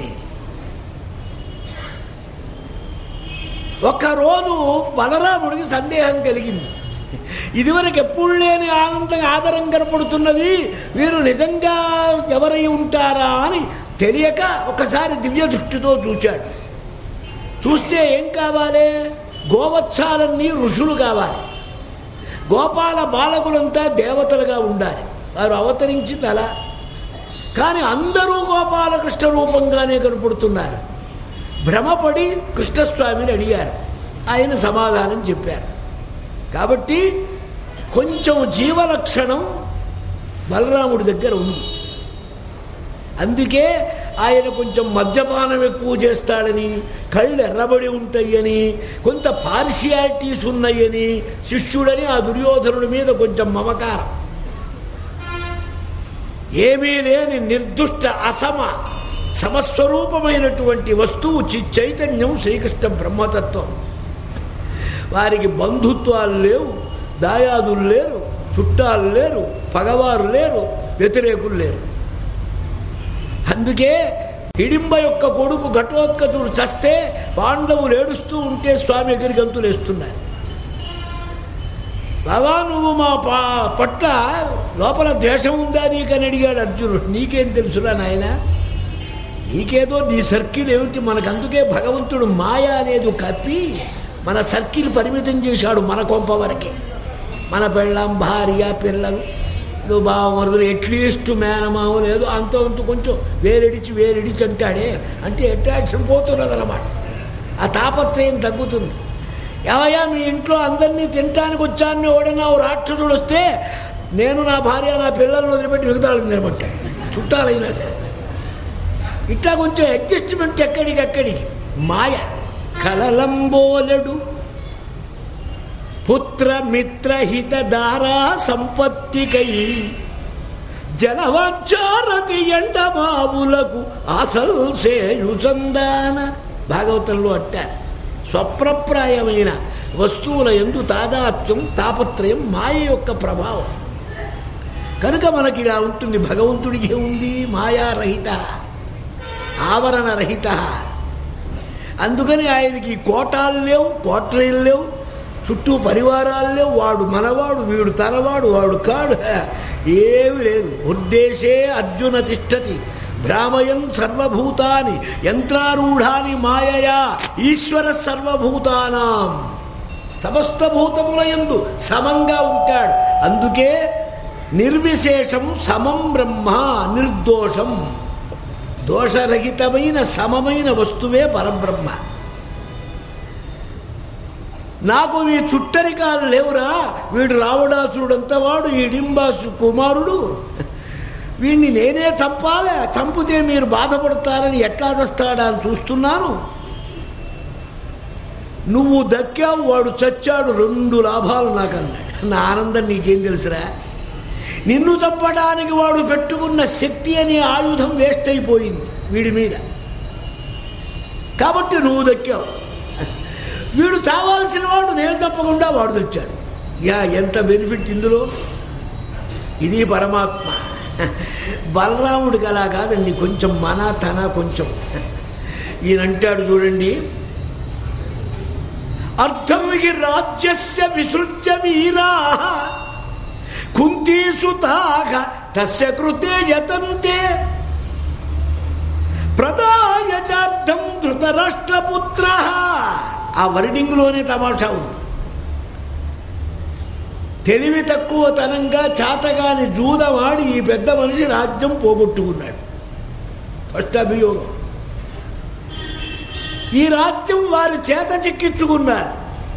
ఒక్కరోజు బలరాముడికి సందేహం కలిగింది ఇదివరకు ఎప్పుడు లేని ఆనందం ఆదరం కనపడుతున్నది వీరు నిజంగా ఎవరై ఉంటారా అని తెలియక ఒకసారి దివ్య దృష్టితో చూశాడు చూస్తే ఏం కావాలి గోవత్సాలన్నీ ఋషులు కావాలి గోపాల బాలకులంతా దేవతలుగా ఉండాలి వారు అవతరించి తల కానీ అందరూ గోపాలకృష్ణ రూపంగానే కనపడుతున్నారు భ్రమపడి కృష్ణస్వామిని అడిగారు ఆయన సమాధానం చెప్పారు కాబట్టి కొంచెం జీవలక్షణం బలరాముడి దగ్గర ఉంది అందుకే ఆయన కొంచెం మద్యపానం ఎక్కువ చేస్తాడని కళ్ళు ఎర్రబడి ఉంటాయని కొంత పార్షియాలిటీస్ ఉన్నాయని శిష్యుడని ఆ దుర్యోధనుడి మీద కొంచెం మమకారం ఏమీ లేని నిర్దుష్ట అసమ సమస్వరూపమైనటువంటి వస్తువు చి చైతన్యం శ్రీకృష్ణ బ్రహ్మతత్వం వారికి బంధుత్వాలు లేవు దాయాదులు లేరు చుట్టాలు లేరు పగవారు లేరు వ్యతిరేకులు లేరు అందుకే హిడింబ యొక్క కొడుకు ఘటోత్కచుడు చస్తే పాండవులు ఏడుస్తూ ఉంటే స్వామి ఎగిరి గంతులు వేస్తున్నారు బాబా నువ్వు మా పా పట్ల లోపల ద్వేషం ఉందా నీకని అడిగాడు అర్జునుడు నీకేం తెలుసురా నాయన నీకేదో నీ సర్కిల్ ఏమిటి మనకు అందుకే భగవంతుడు మాయ అనేది కప్పి మన సర్కిల్ పరిమితం చేశాడు మన కొంప వరకే మన పెళ్ళాం భార్య పిల్లలు నువ్వు బావమరుదులు ఎట్లీస్ట్ మేనమావ లేదు అంత అంత కొంచెం వేరెడిచి వేరెడిచి అంటాడే అంటే అట్రాక్షన్ పోతున్నది అనమాట ఆ తాపత్రయం తగ్గుతుంది ఏమయ్యా మీ ఇంట్లో అందరినీ తినటానికి వచ్చాను ఓడైనా ఓ రాక్షసుడు వస్తే నేను నా భార్య నా పిల్లలను వదిలిపెట్టి మిగతాళ్ళని నిలబట్టాడు చుట్టాలైనా సరే ఇట్లా కొంచెం అడ్జస్ట్మెంట్ ఎక్కడికక్కడికి మాయ కలలంబోలడు పుత్ర మిత్ర హిత దారా సంపత్తికై జలవాచారతి ఎండమావులకు అసలు సేయు సందాన భాగవతంలో అట్టారు స్వప్రప్రాయమైన వస్తువుల ఎందు తాదాత్యం తాపత్రయం మాయ యొక్క ప్రభావం కనుక మనకి ఇలా ఉంటుంది భగవంతుడికి ఉంది మాయారహిత ఆవరణరహిత అందుకని ఆయనకి కోటాలు లేవు కోట్రైలు లేవు చుట్టూ పరివారాలు లేవు వాడు మనవాడు వీడు తనవాడు వాడు కాడు ఏమి లేదు ఉద్దేశే అర్జున తిష్టతి భ్రామయం సర్వభూతాని యంత్రారూఢాని మాయయా ఈశ్వర సర్వభూతానాం సమస్త భూతముల యందు సమంగా ఉంటాడు అందుకే నిర్విశేషం సమం బ్రహ్మ నిర్దోషం దోషరహితమైన సమమైన వస్తువే పరబ్రహ్మ నాకు ఈ చుట్టరికాలు లేవురా వీడు రావణాసురుడంత వాడు ఈ డింబాసు కుమారుడు వీడిని నేనే చంపాలి చంపితే మీరు బాధపడతారని ఎట్లా చస్తాడా అని చూస్తున్నాను నువ్వు దక్కావు వాడు చచ్చాడు రెండు లాభాలు నాకు అన్నాడు నా ఆనందం నీకేం తెలుసురా నిన్ను చంపడానికి వాడు పెట్టుకున్న శక్తి అనే ఆయుధం వేస్ట్ అయిపోయింది వీడి మీద కాబట్టి నువ్వు దక్కావు వీడు చావాల్సిన వాడు నేను తప్పకుండా వాడు తెచ్చాడు యా ఎంత బెనిఫిట్ ఇందులో ఇది పరమాత్మ బలరాముడికి అలా కాదండి కొంచెం మన తన కొంచెం ఈయన అంటాడు చూడండి అర్థం హి రాజ్యస్య విసృజ్య వీరా కుంతీసుతాగ తస్య కృతే యతంతే ప్రదాయచార్థం ధృతరాష్ట్రపుత్ర ఆ వర్డింగ్లోనే తమాషా ఉంది తెలివి తక్కువ తనంగా చాతగాని జూదమాడి ఈ పెద్ద మనిషి రాజ్యం పోగొట్టుకున్నాడు ఫస్ట్ అభియోగం ఈ రాజ్యం వారి చేత చిక్కించుకున్నారు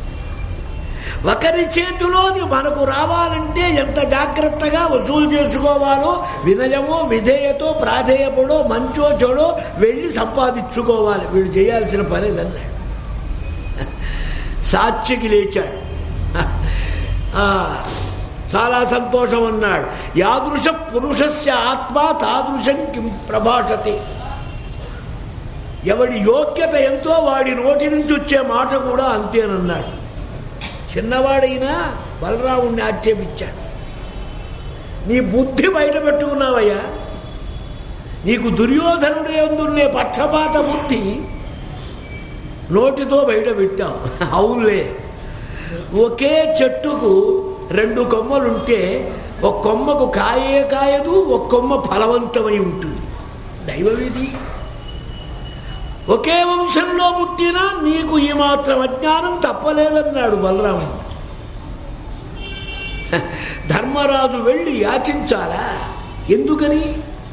ఒకరి చేతిలోది మనకు రావాలంటే ఎంత జాగ్రత్తగా వసూలు చేసుకోవాలో వినయమో విధేయతో ప్రాధేయపడో మంచో చెడో వెళ్ళి సంపాదించుకోవాలి వీళ్ళు చేయాల్సిన పనేదన్నాడు సాక్షికి లేచాడు ఆ, చాలా సంతోషం అన్నాడు యాదృశ పురుషస్య ఆత్మ తాదృశం కిం ప్రభాషతి ఎవడి యోగ్యత ఎంతో వాడి నోటి నుంచి వచ్చే మాట కూడా అంతేనన్నాడు చిన్నవాడైనా బలరాముణ్ణి ఆక్షేపించాడు నీ బుద్ధి బయట పెట్టుకున్నావయ్యా నీకు దుర్యోధనుడే అందున్నే పక్షపాత బుద్ధి నోటితో బయట పెట్టావు అవునులే ఒకే చెట్టుకు రెండు కొమ్మలుంటే ఒక కొమ్మకు కాయే కాయదు ఒక కొమ్మ ఫలవంతమై ఉంటుంది దైవవిధి ఒకే వంశంలో పుట్టినా నీకు ఈ మాత్రం అజ్ఞానం తప్పలేదన్నాడు బలరాముడు ధర్మరాజు వెళ్ళి యాచించాలా ఎందుకని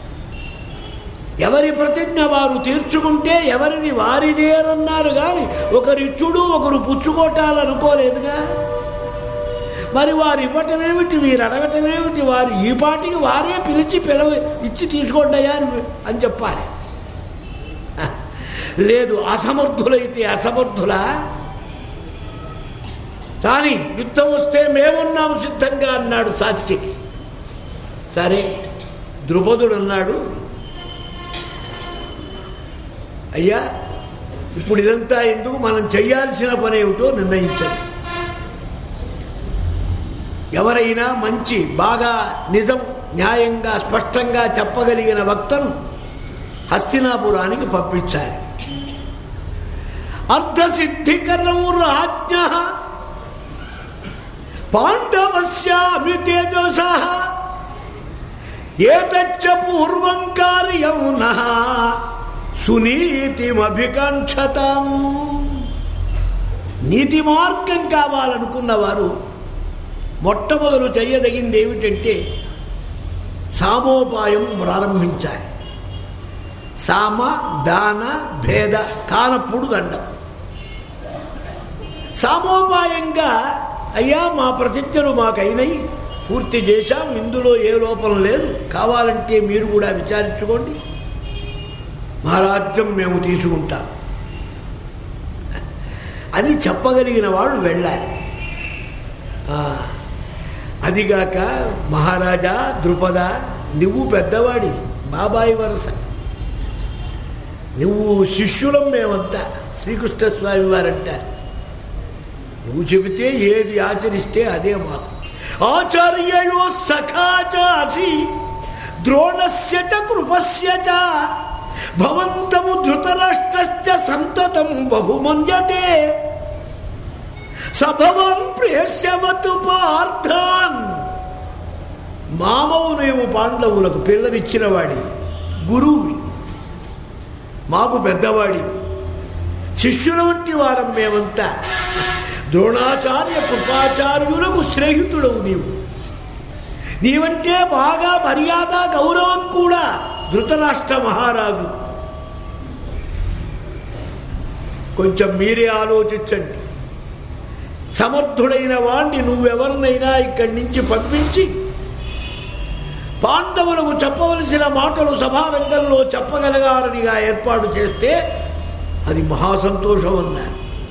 ఎవరి ప్రతిజ్ఞ వారు తీర్చుకుంటే ఎవరిది వారిదేనన్నారు కానీ ఒకరిచ్చుడు ఒకరు పుచ్చుకోటాలనుకోలేదుగా మరి వారు ఇవ్వటమేమిటి వీరు అడగటమేమిటి వారు ఈ పాటికి వారే పిలిచి పిలవ ఇచ్చి తీసుకోండియా అని అని చెప్పాలి లేదు అసమర్థులైతే అసమర్థులా కానీ యుద్ధం వస్తే మేమున్నాం సిద్ధంగా అన్నాడు సాక్షికి సరే ద్రుపదుడు అన్నాడు అయ్యా ఇప్పుడు ఇదంతా ఎందుకు మనం చేయాల్సిన పని ఏమిటో నిర్ణయించండి ఎవరైనా మంచి బాగా నిజం న్యాయంగా స్పష్టంగా చెప్పగలిగిన వక్తను హస్తినాపురానికి పంపించాలి అర్ధసిద్ధికరం రాజ్ఞ పాండవస్యామి తేజస ఏతచ్చ పూర్వం కార్యం నః సునీతిమభికాంక్షతాం నీతి మార్గం కావాలనుకున్నవారు మొట్టమొదలు చెయ్యదగింది ఏమిటంటే సామోపాయం ప్రారంభించాలి సామ దాన భేద కానప్పుడు దండం సామోపాయంగా అయ్యా మా ప్రతిజ్ఞలు మాకైనవి పూర్తి చేశాం ఇందులో ఏ లోపం లేదు కావాలంటే మీరు కూడా విచారించుకోండి మా రాజ్యం మేము తీసుకుంటాం అని చెప్పగలిగిన వాళ్ళు వెళ్ళాలి ఆ, అదిగాక మహారాజా ద్రుపద నువ్వు పెద్దవాడి బాబాయి వరస నువ్వు శిష్యులం మేమంతా శ్రీకృష్ణస్వామి వారు అంటారు నువ్వు చెబితే ఏది ఆచరిస్తే అదే మాకు ఆచార్యయో సఖాచాసి ద్రోణస్య చ కృపస్య చ భవంతము ధృతరాష్ట్రస్య సంతతం బహుమన్యతే సభవం ప్రేష్యవతు పార్థాన్ మామవు నీవు పాండవులకు పిల్లనిచ్చిన వాడి గురువువి మాకు పెద్దవాడి శిష్యుల వంటి వారం మేమంతా ద్రోణాచార్య కృపాచార్యులకు స్నేహితుడవు నీవు నీవంటే బాగా మర్యాద గౌరవం కూడా ధృతరాష్ట్ర మహారాజు కొంచెం మీరే ఆలోచించండి సమర్థుడైన వాణ్ణి నువ్వెవరినైనా ఇక్కడి నుంచి పంపించి పాండవులకు చెప్పవలసిన మాటలు సభారంగంలో చెప్పగలగారనిగా ఏర్పాటు చేస్తే అది మహాసంతోషం అన్నారు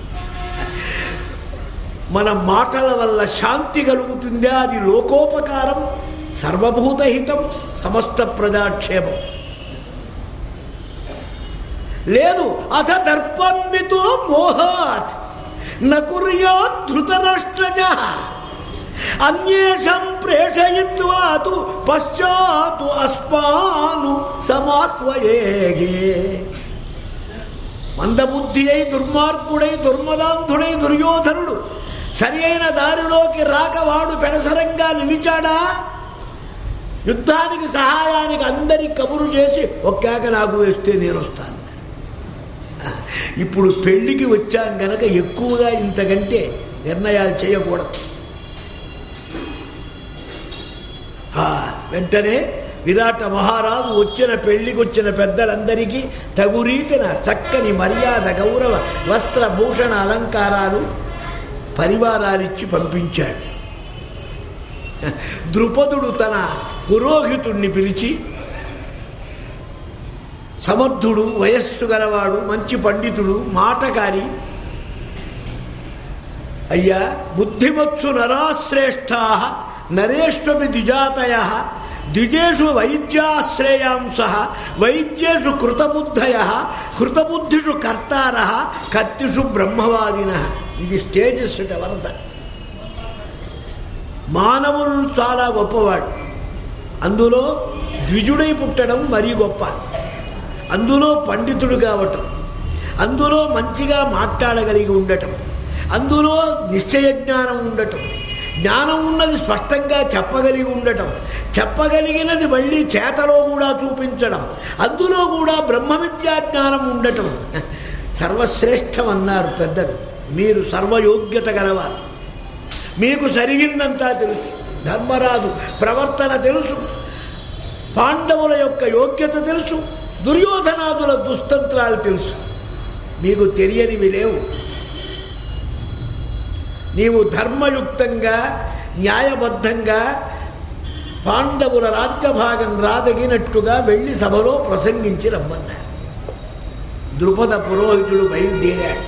మన మాటల వల్ల శాంతి కలుగుతుందా అది లోకోపకారం సర్వభూతహితం సమస్త ప్రజాక్షేమం లేదు అథ దర్పన్వితో మోహాత్ నకుర్యాత్ ధృతరాష్ట్రజ అన్యేషం ప్రేషయిత్వా తు పశ్చాత్తు అస్మాను సమాహ్వయేగే మందబుద్ధి అయి దుర్మార్గుడై దుర్మదాంధుడై దుర్యోధనుడు సరి అయిన దారిలోకి రాక వాడు పెడసరంగా నిలిచాడా యుద్ధానికి సహాయానికి అందరి కబురు చేసి ఒక్కాక నాకు వేస్తే నేను వస్తాను ఇప్పుడు పెళ్లికి వచ్చాం గనక ఎక్కువగా ఇంతకంటే నిర్ణయాలు చేయకూడదు ఆ, వెంటనే విరాట మహారాజు వచ్చిన పెళ్లికి వచ్చిన పెద్దలందరికీ తగు రీతిన చక్కని మర్యాద గౌరవ వస్త్ర భూషణ అలంకారాలు పరివారాలిచ్చి పంపించాడు ద్రుపదుడు తన పురోహితుణ్ణి పిలిచి సమర్థుడు వయస్సు గలవాడు మంచి పండితుడు మాటకారి అయ్యా బుద్ధిమత్సు నరాశ్రేష్టా నరేష్వపి ద్విజాతయ ద్విజేషు వైద్యాశ్రేయాంశ వైద్యేషు కృతబుద్ధయ కృతబుద్ధిషు కర్తార కత్తిషు బ్రహ్మవాదిన ఇది స్టేజెస్ వరస మానవులు చాలా గొప్పవాడు అందులో ద్విజుడై పుట్టడం మరీ గొప్ప అందులో పండితుడు కావటం అందులో మంచిగా మాట్లాడగలిగి ఉండటం అందులో నిశ్చయ జ్ఞానం ఉండటం జ్ఞానం ఉన్నది స్పష్టంగా చెప్పగలిగి ఉండటం చెప్పగలిగినది మళ్ళీ చేతలో కూడా చూపించడం అందులో కూడా బ్రహ్మ విద్యా జ్ఞానం ఉండటం సర్వశ్రేష్టం అన్నారు పెద్దలు మీరు సర్వయోగ్యత గలవారు మీకు సరిగిందంతా తెలుసు ధర్మరాజు ప్రవర్తన తెలుసు పాండవుల యొక్క యోగ్యత తెలుసు దుర్యోధనాదుల దుస్తంత్రాలు తెలుసు మీకు తెలియనివి లేవు నీవు ధర్మయుక్తంగా న్యాయబద్ధంగా పాండవుల రాజ్యభాగం రాదగినట్టుగా వెళ్ళి సభలో ప్రసంగించి రమ్మన్నారు ద్రుపద పురోహితుడు బయలుదేరాడు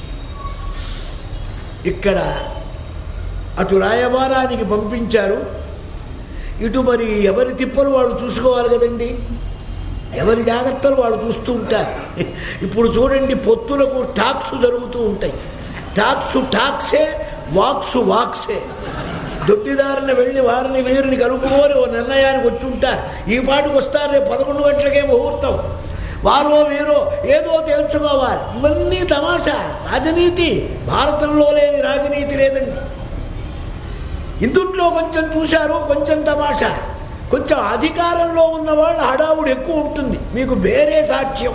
ఇక్కడ అటు రాయబారానికి పంపించారు ఇటు మరి ఎవరి తిప్పలు వాళ్ళు చూసుకోవాలి కదండి ఎవరి జాగ్రత్తలు వాళ్ళు చూస్తూ ఉంటారు ఇప్పుడు చూడండి పొత్తులకు టాక్స్ జరుగుతూ ఉంటాయి టాక్స్ టాక్సే వాక్సు వాక్సే దొడ్డిదారిని వెళ్ళి వారిని వీరిని కలుపుకొని ఓ నిర్ణయానికి వచ్చి ఉంటారు ఈ పాటికి వస్తారు రేపు పదకొండు గంటలకే ముహూర్తం వారో వీరో ఏదో తేల్చుకోవాలి ఇవన్నీ తమాషా రాజనీతి భారతంలో లేని రాజనీతి లేదండి ఇందుట్లో కొంచెం చూశారు కొంచెం తమాషా కొంచెం అధికారంలో ఉన్న వాళ్ళు హడావుడు ఎక్కువ ఉంటుంది మీకు వేరే సాక్ష్యం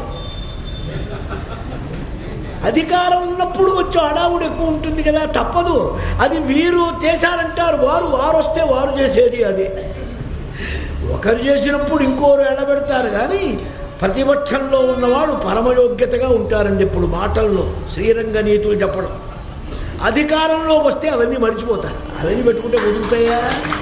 అధికారం ఉన్నప్పుడు కొంచెం హడావుడు ఎక్కువ ఉంటుంది కదా తప్పదు అది వీరు చేశారంటారు వారు వారు వస్తే వారు చేసేది అదే ఒకరు చేసినప్పుడు ఇంకోరు ఎడబెడతారు కానీ ప్రతిపక్షంలో ఉన్నవాడు పరమయోగ్యతగా ఉంటారండి ఇప్పుడు మాటల్లో శ్రీరంగ నీతులు చెప్పడం అధికారంలోకి వస్తే అవన్నీ మర్చిపోతారు అవన్నీ పెట్టుకుంటే కుదురుతాయా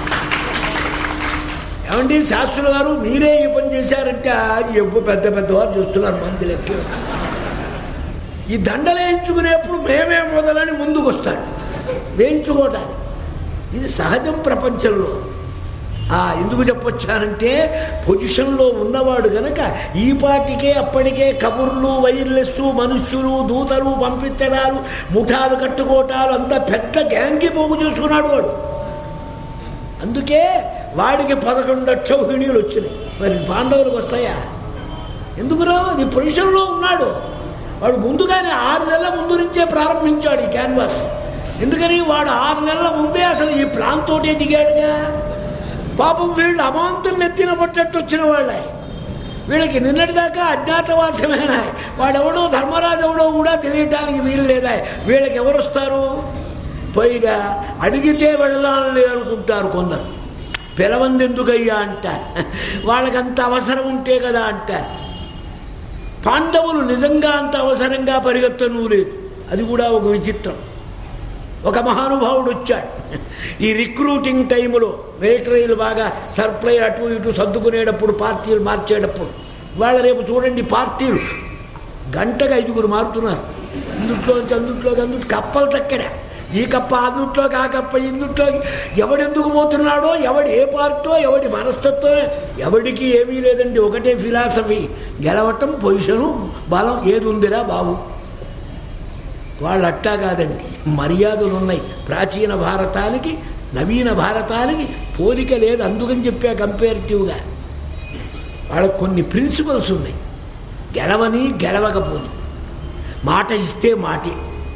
ఏమండి శాస్త్రులు గారు మీరే ఈ పని చేశారంటే ఎప్పుడు పెద్ద పెద్దవారు చూస్తున్నారు మంది లెక్క ఈ దండలు వేయించుకునేప్పుడు మేమే మొదలని ముందుకు వస్తాడు వేయించుకోవటానికి ఇది సహజం ప్రపంచంలో ఆ ఎందుకు చెప్పొచ్చానంటే పొజిషన్లో ఉన్నవాడు గనక ఈ పాటికే అప్పటికే కబుర్లు వైర్లెస్ మనుష్యులు దూతలు పంపించడాలు ముఠాలు కట్టుకోవటాలు అంతా పెద్ద గ్యాంగి పోగు చేసుకున్నాడు వాడు అందుకే వాడికి పదకొండు అక్షౌహిణీలు వచ్చినాయి మరి పాండవులకు వస్తాయా ఎందుకు రావు నీ పొజిషన్లో ఉన్నాడు వాడు ముందుగానే ఆరు నెలల ముందు నుంచే ప్రారంభించాడు ఈ క్యాన్వాస్ ఎందుకని వాడు ఆరు నెలల ముందే అసలు ఈ ప్లాన్ తోటే దిగాడుగా పాపం వీళ్ళు అమాంతం నెత్తిన పట్టట్టు వచ్చిన వాళ్ళే వీళ్ళకి నిన్నటిదాకా అజ్ఞాతవాసమేనా వాడెవడో ధర్మరాజు ఎవడో కూడా తెలియటానికి వీలు లేదా వీళ్ళకి ఎవరు వస్తారు పైగా అడిగితే వెళదాలని అనుకుంటారు కొందరు పిలవంది ఎందుకయ్యా అంటారు వాళ్ళకంత అవసరం ఉంటే కదా అంటారు పాండవులు నిజంగా అంత అవసరంగా పరిగెత్తను లేదు అది కూడా ఒక విచిత్రం ఒక మహానుభావుడు వచ్చాడు ఈ రిక్రూటింగ్ టైంలో మిలిటరీలు బాగా సర్ప్లై అటు ఇటు సర్దుకునేటప్పుడు పార్టీలు మార్చేటప్పుడు వాళ్ళ రేపు చూడండి పార్టీలు గంటకు ఐదుగురు మారుతున్నారు అందుట్లోంచి అందుట్లోకి అందుకు కప్పలు తక్కడ ఈ కప్ప ఆ నూట్లోకి ఆ కప్ప ఈ నూట్లోకి ఎవడెందుకు పోతున్నాడో ఎవడు ఏ పార్టో ఎవడి మనస్తత్వమే ఎవడికి ఏమీ లేదండి ఒకటే ఫిలాసఫీ గెలవటం పొజిషను బలం ఏది ఉందిరా బాబు వాళ్ళు అట్టా కాదండి మర్యాదలు ఉన్నాయి ప్రాచీన భారతానికి నవీన భారతానికి పోలిక లేదు అందుకని చెప్పా కంపేరిటివ్గా వాళ్ళకు కొన్ని ప్రిన్సిపల్స్ ఉన్నాయి గెలవని గెలవకపోని మాట ఇస్తే మాటే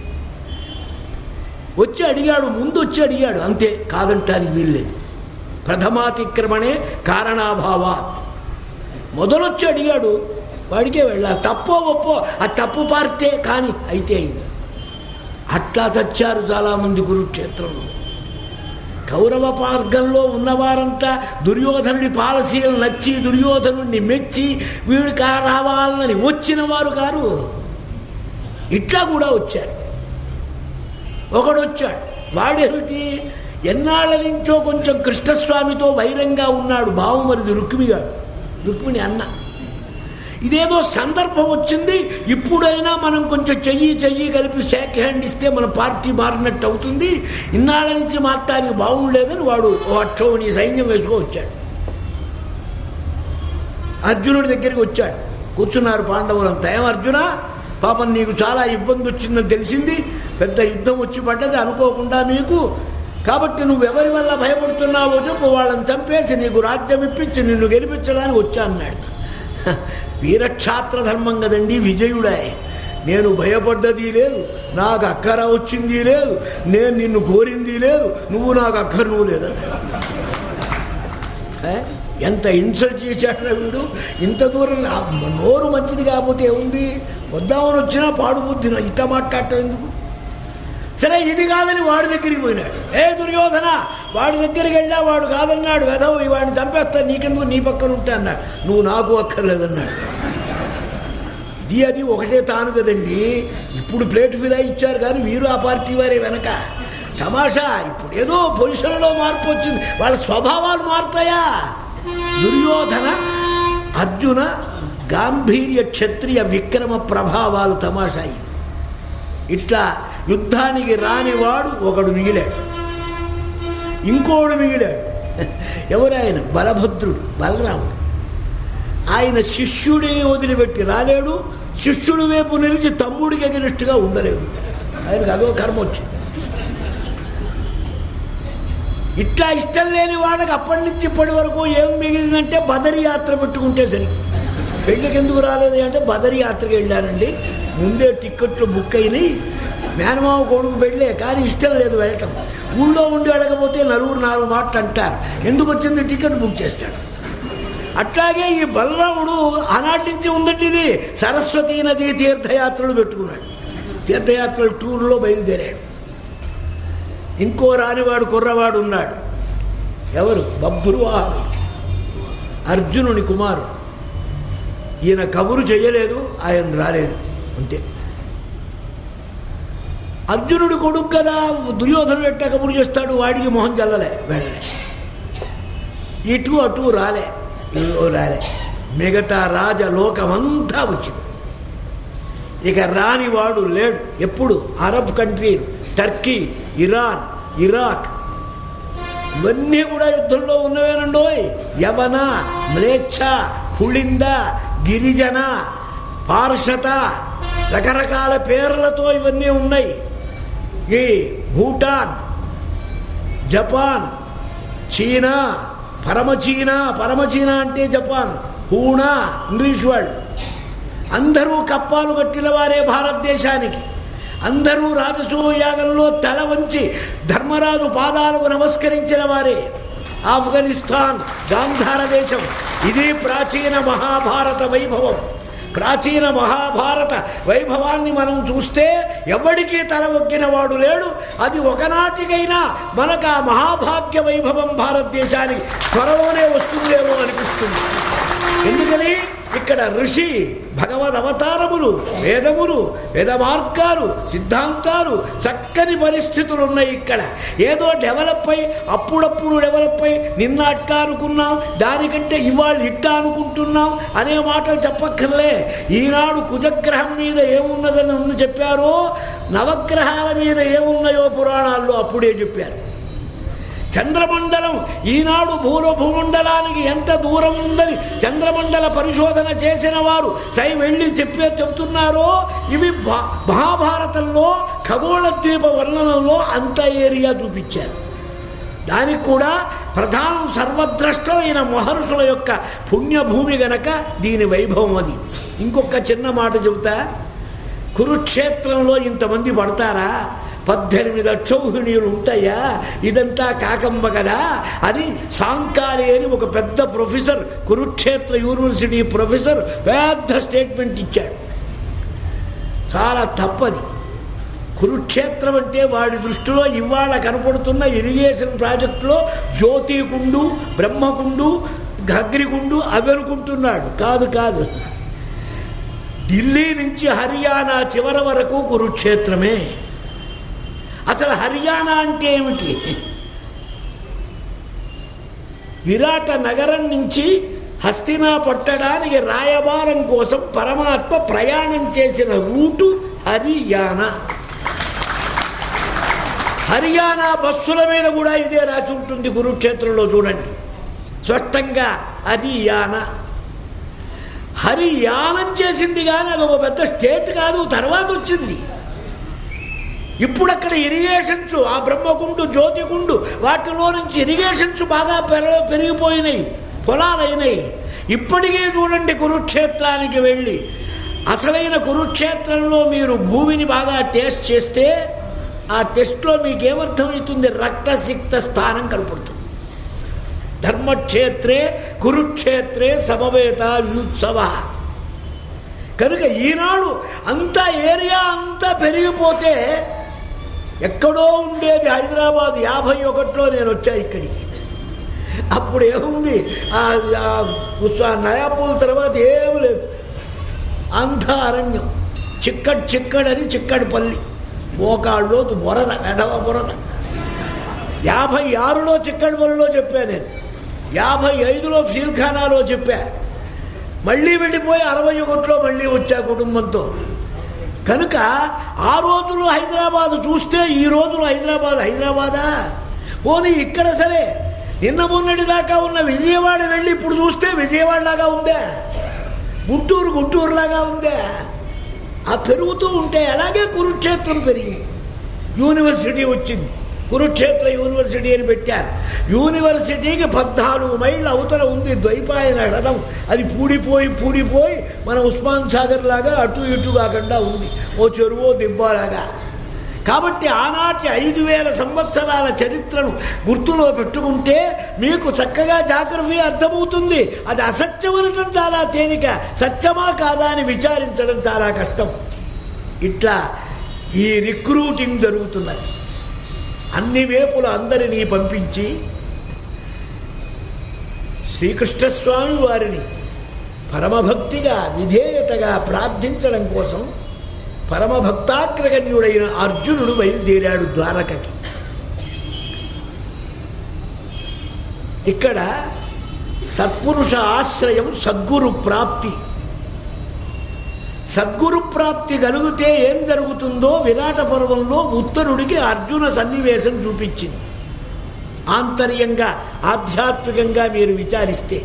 వచ్చి అడిగాడు ముందు వచ్చి అడిగాడు అంతే కాదంటానికి వీల్లేదు ప్రథమాతిక్రమణే కారణాభావాత్ మొదలొచ్చి అడిగాడు వాడికే వెళ్ళాలి తప్పో ఒప్పో ఆ తప్పు పార్తే కానీ అయితే అయింది అట్లా చచ్చారు చాలామంది కురుక్షేత్రంలో కౌరవ మార్గంలో ఉన్నవారంతా దుర్యోధనుడి పాలసీలు నచ్చి దుర్యోధనుడిని మెచ్చి వీడు కా రావాలని వచ్చిన వారు కారు ఇట్లా కూడా వచ్చారు ఒకడు వచ్చాడు వాడేమిటి ఎన్నాళ్ళ నుంచో కొంచెం కృష్ణస్వామితో వైరంగా ఉన్నాడు బావమరిది రుక్మిగాడు రుక్మిణి అన్న ఇదేదో సందర్భం వచ్చింది ఇప్పుడైనా మనం కొంచెం చెయ్యి చెయ్యి కలిపి షేక్ హ్యాండ్ ఇస్తే మన పార్టీ మారినట్టు అవుతుంది ఇన్నాళ్ళ నుంచి మారటానికి బాగుండలేదని వాడు ఓ అక్షోని సైన్యం వేసుకో వచ్చాడు అర్జునుడి దగ్గరికి వచ్చాడు కూర్చున్నారు పాండవులంతా ఏం అర్జున పాపం నీకు చాలా ఇబ్బంది వచ్చిందని తెలిసింది పెద్ద యుద్ధం వచ్చి పడ్డది అనుకోకుండా మీకు కాబట్టి నువ్వు ఎవరి వల్ల భయపడుతున్నావో చెప్పు వాళ్ళని చంపేసి నీకు రాజ్యం ఇప్పించి నిన్ను గెలిపించడానికి వచ్చా అన్నాడు వీరక్షాత్ర ధర్మం కదండి విజయుడే నేను భయపడ్డది లేదు నాకు అక్కర వచ్చింది లేదు నేను నిన్ను కోరింది లేదు నువ్వు నాకు అక్కర నువ్వు లేదన్నాడు ఏ? ఎంత ఇన్సల్ట్ చేశాడు వీడు ఇంత దూరం నా నోరు మంచిది కాకపోతే ఏముంది వద్దామని వచ్చినా పాడుబుద్ధి నా ఇట్ట మాట్లాడటం ఎందుకు సరే ఇది కాదని వాడి దగ్గరికి పోయినాడు ఏ దుర్యోధన వాడి దగ్గరికి వెళ్ళా వాడు కాదన్నాడు వెధవు వాడిని చంపేస్తాను నీకెందుకు నీ పక్కన ఉంటే అన్నాడు నువ్వు నాకు అక్కర్లేదన్నాడు ఇది అది ఒకటే తాను కదండి ఇప్పుడు ప్లేట్ ఫిరా ఇచ్చారు కానీ వీరు ఆ పార్టీ వారే వెనక తమాషా ఇప్పుడు ఏదో పొజిషన్లో మార్పు వచ్చింది వాళ్ళ స్వభావాలు మారుతాయా దుర్యోధన అర్జున గాంభీర్య క్షత్రియ విక్రమ ప్రభావాలు తమాషా ఇది ఇట్లా యుద్ధానికి రానివాడు ఒకడు మిగిలాడు ఇంకోడు మిగిలాడు ఎవరు ఆయన బలభద్రుడు బలరాముడు ఆయన శిష్యుడిని వదిలిపెట్టి రాలేడు శిష్యుడి వైపు నిలిచి తమ్ముడికి ఎగిరిస్టుగా ఉండలేడు ఆయనకు అదో కర్మ వచ్చింది ఇట్లా ఇష్టం లేని వాళ్ళకి అప్పటి నుంచి ఇప్పటి వరకు ఏం మిగిలిందంటే బదరి యాత్ర పెట్టుకుంటే సరి పెళ్ళికి ఎందుకు రాలేదు అంటే బదరి యాత్రకి వెళ్ళానండి ముందే టిక్కెట్లు బుక్ అయినాయి మేనమామ కొడుకు వెళ్ళే కానీ ఇష్టం లేదు వెళ్ళటం ఊళ్ళో ఉండి వెళ్ళకపోతే నలుగురు నాలుగు మాటలు అంటారు ఎందుకు వచ్చింది టికెట్ బుక్ చేస్తాడు అట్లాగే ఈ బలరాముడు ఆనాటి నుంచి ఉందండి ఇది సరస్వతీ నది తీర్థయాత్రలు పెట్టుకున్నాడు తీర్థయాత్రలు టూర్లో బయలుదేరాడు ఇంకో రానివాడు కుర్రవాడు ఉన్నాడు ఎవరు బభ్రువాహనుడు అర్జునుని కుమారుడు ఈయన కబురు చేయలేదు ఆయన రాలేదు అంతే అర్జునుడు కొడుకు కదా దుర్యోధనుడు ఎట్ట కబురు చేస్తాడు వాడికి మొహం చల్లలే వెళ్ళలే ఇటు అటు రాలే ఇదిగో రాలే మిగతా రాజలోకమంతా వచ్చింది ఇక రానివాడు లేడు ఎప్పుడు అరబ్ కంట్రీలు టర్కీ ఇరాన్ ఇరాక్ ఇవన్నీ కూడా యుద్ధంలో ఉన్నవేనండోయ్ యవన మ్లేచ్ఛ పుళింద గిరిజన పార్షత రకరకాల పేర్లతో ఇవన్నీ ఉన్నాయి ఈ భూటాన్ జపాన్ చీనా పరమచీనా పరమచీనా అంటే జపాన్ హూనా ఇంగ్లీష్ వాళ్ళు అందరూ కప్పాలు కట్టిన వారే భారతదేశానికి అందరూ రాజసూయాగంలో తల వంచి ధర్మరాజు పాదాలకు నమస్కరించిన వారే ఆఫ్ఘనిస్తాన్ గాంధార దేశం ఇది ప్రాచీన మహాభారత వైభవం ప్రాచీన మహాభారత వైభవాన్ని మనం చూస్తే ఎవడికి తల ఒగ్గిన వాడు లేడు అది ఒకనాటికైనా మనకు ఆ మహాభాగ్య వైభవం భారతదేశానికి త్వరలోనే వస్తుందేమో అనిపిస్తుంది ఎందుకని ఇక్కడ ఋషి భగవద్ అవతారములు వేదములు వేద మార్గాలు సిద్ధాంతాలు చక్కని పరిస్థితులు ఉన్నాయి ఇక్కడ ఏదో డెవలప్ అయి అప్పుడప్పుడు డెవలప్ అయి నిన్న అట్టా అనుకున్నాం దానికంటే ఇవాళ ఇట్టా అనుకుంటున్నాం అనే మాటలు చెప్పక్కర్లే ఈనాడు కుజగ్రహం మీద ఏమున్నదని ఉన్న చెప్పారో నవగ్రహాల మీద ఏమున్నాయో పురాణాలు అప్పుడే చెప్పారు చంద్రమండలం ఈనాడు భూలో భూమండలానికి ఎంత దూరం ఉందని చంద్రమండల పరిశోధన చేసిన వారు సై వెళ్ళి చెప్పే చెప్తున్నారో ఇవి భా- మహాభారతంలో ఖగోళ ద్వీప వర్ణనంలో అంత ఏరియా చూపించారు దానికి కూడా ప్రధానం సర్వద్రష్టమైన మహర్షుల యొక్క పుణ్యభూమి గనక దీని వైభవం అది ఇంకొక చిన్న మాట చెబుతా కురుక్షేత్రంలో ఇంతమంది పడతారా పద్దెనిమిది అక్షౌహిణీయులు ఉంటాయా ఇదంతా కాకమ్మ కదా అని సాంకారి అని ఒక పెద్ద ప్రొఫెసర్ కురుక్షేత్ర యూనివర్సిటీ ప్రొఫెసర్ పెద్ద స్టేట్మెంట్ ఇచ్చాడు చాలా తప్పది కురుక్షేత్రం అంటే వాడి దృష్టిలో ఇవాళ కనపడుతున్న ఇరిగేషన్ ప్రాజెక్టులో జ్యోతికుండు బ్రహ్మకుండు అగ్నికుండు అవి అనుకుంటున్నాడు కాదు కాదు ఢిల్లీ నుంచి హర్యానా చివర వరకు కురుక్షేత్రమే అసలు హర్యానా అంటే ఏమిటి విరాట నగరం నుంచి హస్తినా పట్టడానికి రాయబారం కోసం పరమాత్మ ప్రయాణం చేసిన రూటు హరియానా హర్యానా బస్సుల మీద కూడా ఇదే రాసి ఉంటుంది కురుక్షేత్రంలో చూడండి స్పష్టంగా హరియానా హరియానం చేసింది కానీ అది ఒక పెద్ద స్టేట్ కాదు తర్వాత వచ్చింది ఇప్పుడు అక్కడ ఇరిగేషన్స్ ఆ బ్రహ్మకుండు జ్యోతికుండు వాటిలో నుంచి ఇరిగేషన్స్ బాగా పెర పెరిగిపోయినాయి పొలాలైనాయి ఇప్పటికే చూడండి కురుక్షేత్రానికి వెళ్ళి అసలైన కురుక్షేత్రంలో మీరు భూమిని బాగా టేస్ట్ చేస్తే ఆ టెస్ట్లో మీకేమర్థమవుతుంది రక్తసిక్త స్థానం కనపడుతుంది ధర్మక్షేత్రే కురుక్షేత్రే సమవేత వ్యుత్సవ కనుక ఈనాడు అంత ఏరియా అంతా పెరిగిపోతే ఎక్కడో ఉండేది హైదరాబాద్ యాభై ఒకటిలో నేను వచ్చా ఇక్కడికి అప్పుడు ఏముంది ఆ ఆ ఉత్సవ నయాపూల్ తర్వాత ఏమి లేదు అంతా అరణ్యం చిక్కడి చిక్కడని చిక్కడి పల్లి మోకాళ్ళు బురద వెధవ బురద యాభై ఆరులో చిక్కడి పల్లిలో చెప్పా నేను యాభై ఐదులో ఫీల్ఖానాలో చెప్పా మళ్ళీ వెళ్ళిపోయి అరవై ఒకటిలో మళ్ళీ వచ్చా కుటుంబంతో కనుక ఆ రోజులు హైదరాబాద్ చూస్తే ఈ రోజులు హైదరాబాద్ హైదరాబాదా పోనీ ఇక్కడ సరే నిన్న మొన్నటి దాకా ఉన్న విజయవాడ వెళ్ళి ఇప్పుడు చూస్తే విజయవాడ లాగా ఉందా గుంటూరు గుంటూరు లాగా ఉందా ఆ పెరుగుతూ ఉంటే అలాగే కురుక్షేత్రం పెరిగింది యూనివర్సిటీ వచ్చింది కురుక్షేత్ర యూనివర్సిటీ అని పెట్టారు యూనివర్సిటీకి పద్నాలుగు మైళ్ళ అవతల ఉంది ద్వైపాయన హ్రదం అది పూడిపోయి పూడిపోయి మన ఉస్మాన్ సాగర్ లాగా అటు ఇటు కాకుండా ఉంది ఓ చెరువో దిబ్బలాగా కాబట్టి ఆనాటి ఐదు వేల సంవత్సరాల చరిత్రను గుర్తులో పెట్టుకుంటే మీకు చక్కగా జాగ్రఫీ అర్థమవుతుంది అది అసత్యం అనటం చాలా తేలిక సత్యమా కాదా అని విచారించడం చాలా కష్టం ఇట్లా ఈ రిక్రూటింగ్ జరుగుతున్నది అన్ని వేపుల అందరినీ పంపించి శ్రీకృష్ణస్వామి వారిని పరమభక్తిగా విధేయతగా ప్రార్థించడం కోసం పరమభక్తాగ్రగణ్యుడైన అర్జునుడు బయలుదేరాడు ద్వారకకి ఇక్కడ సత్పురుష ఆశ్రయం సద్గురు ప్రాప్తి సద్గురు ప్రాప్తి కలిగితే ఏం జరుగుతుందో విరాట పర్వంలో ఉత్తరుడికి అర్జున సన్నివేశం చూపించింది ఆంతర్యంగా ఆధ్యాత్మికంగా మీరు విచారిస్తే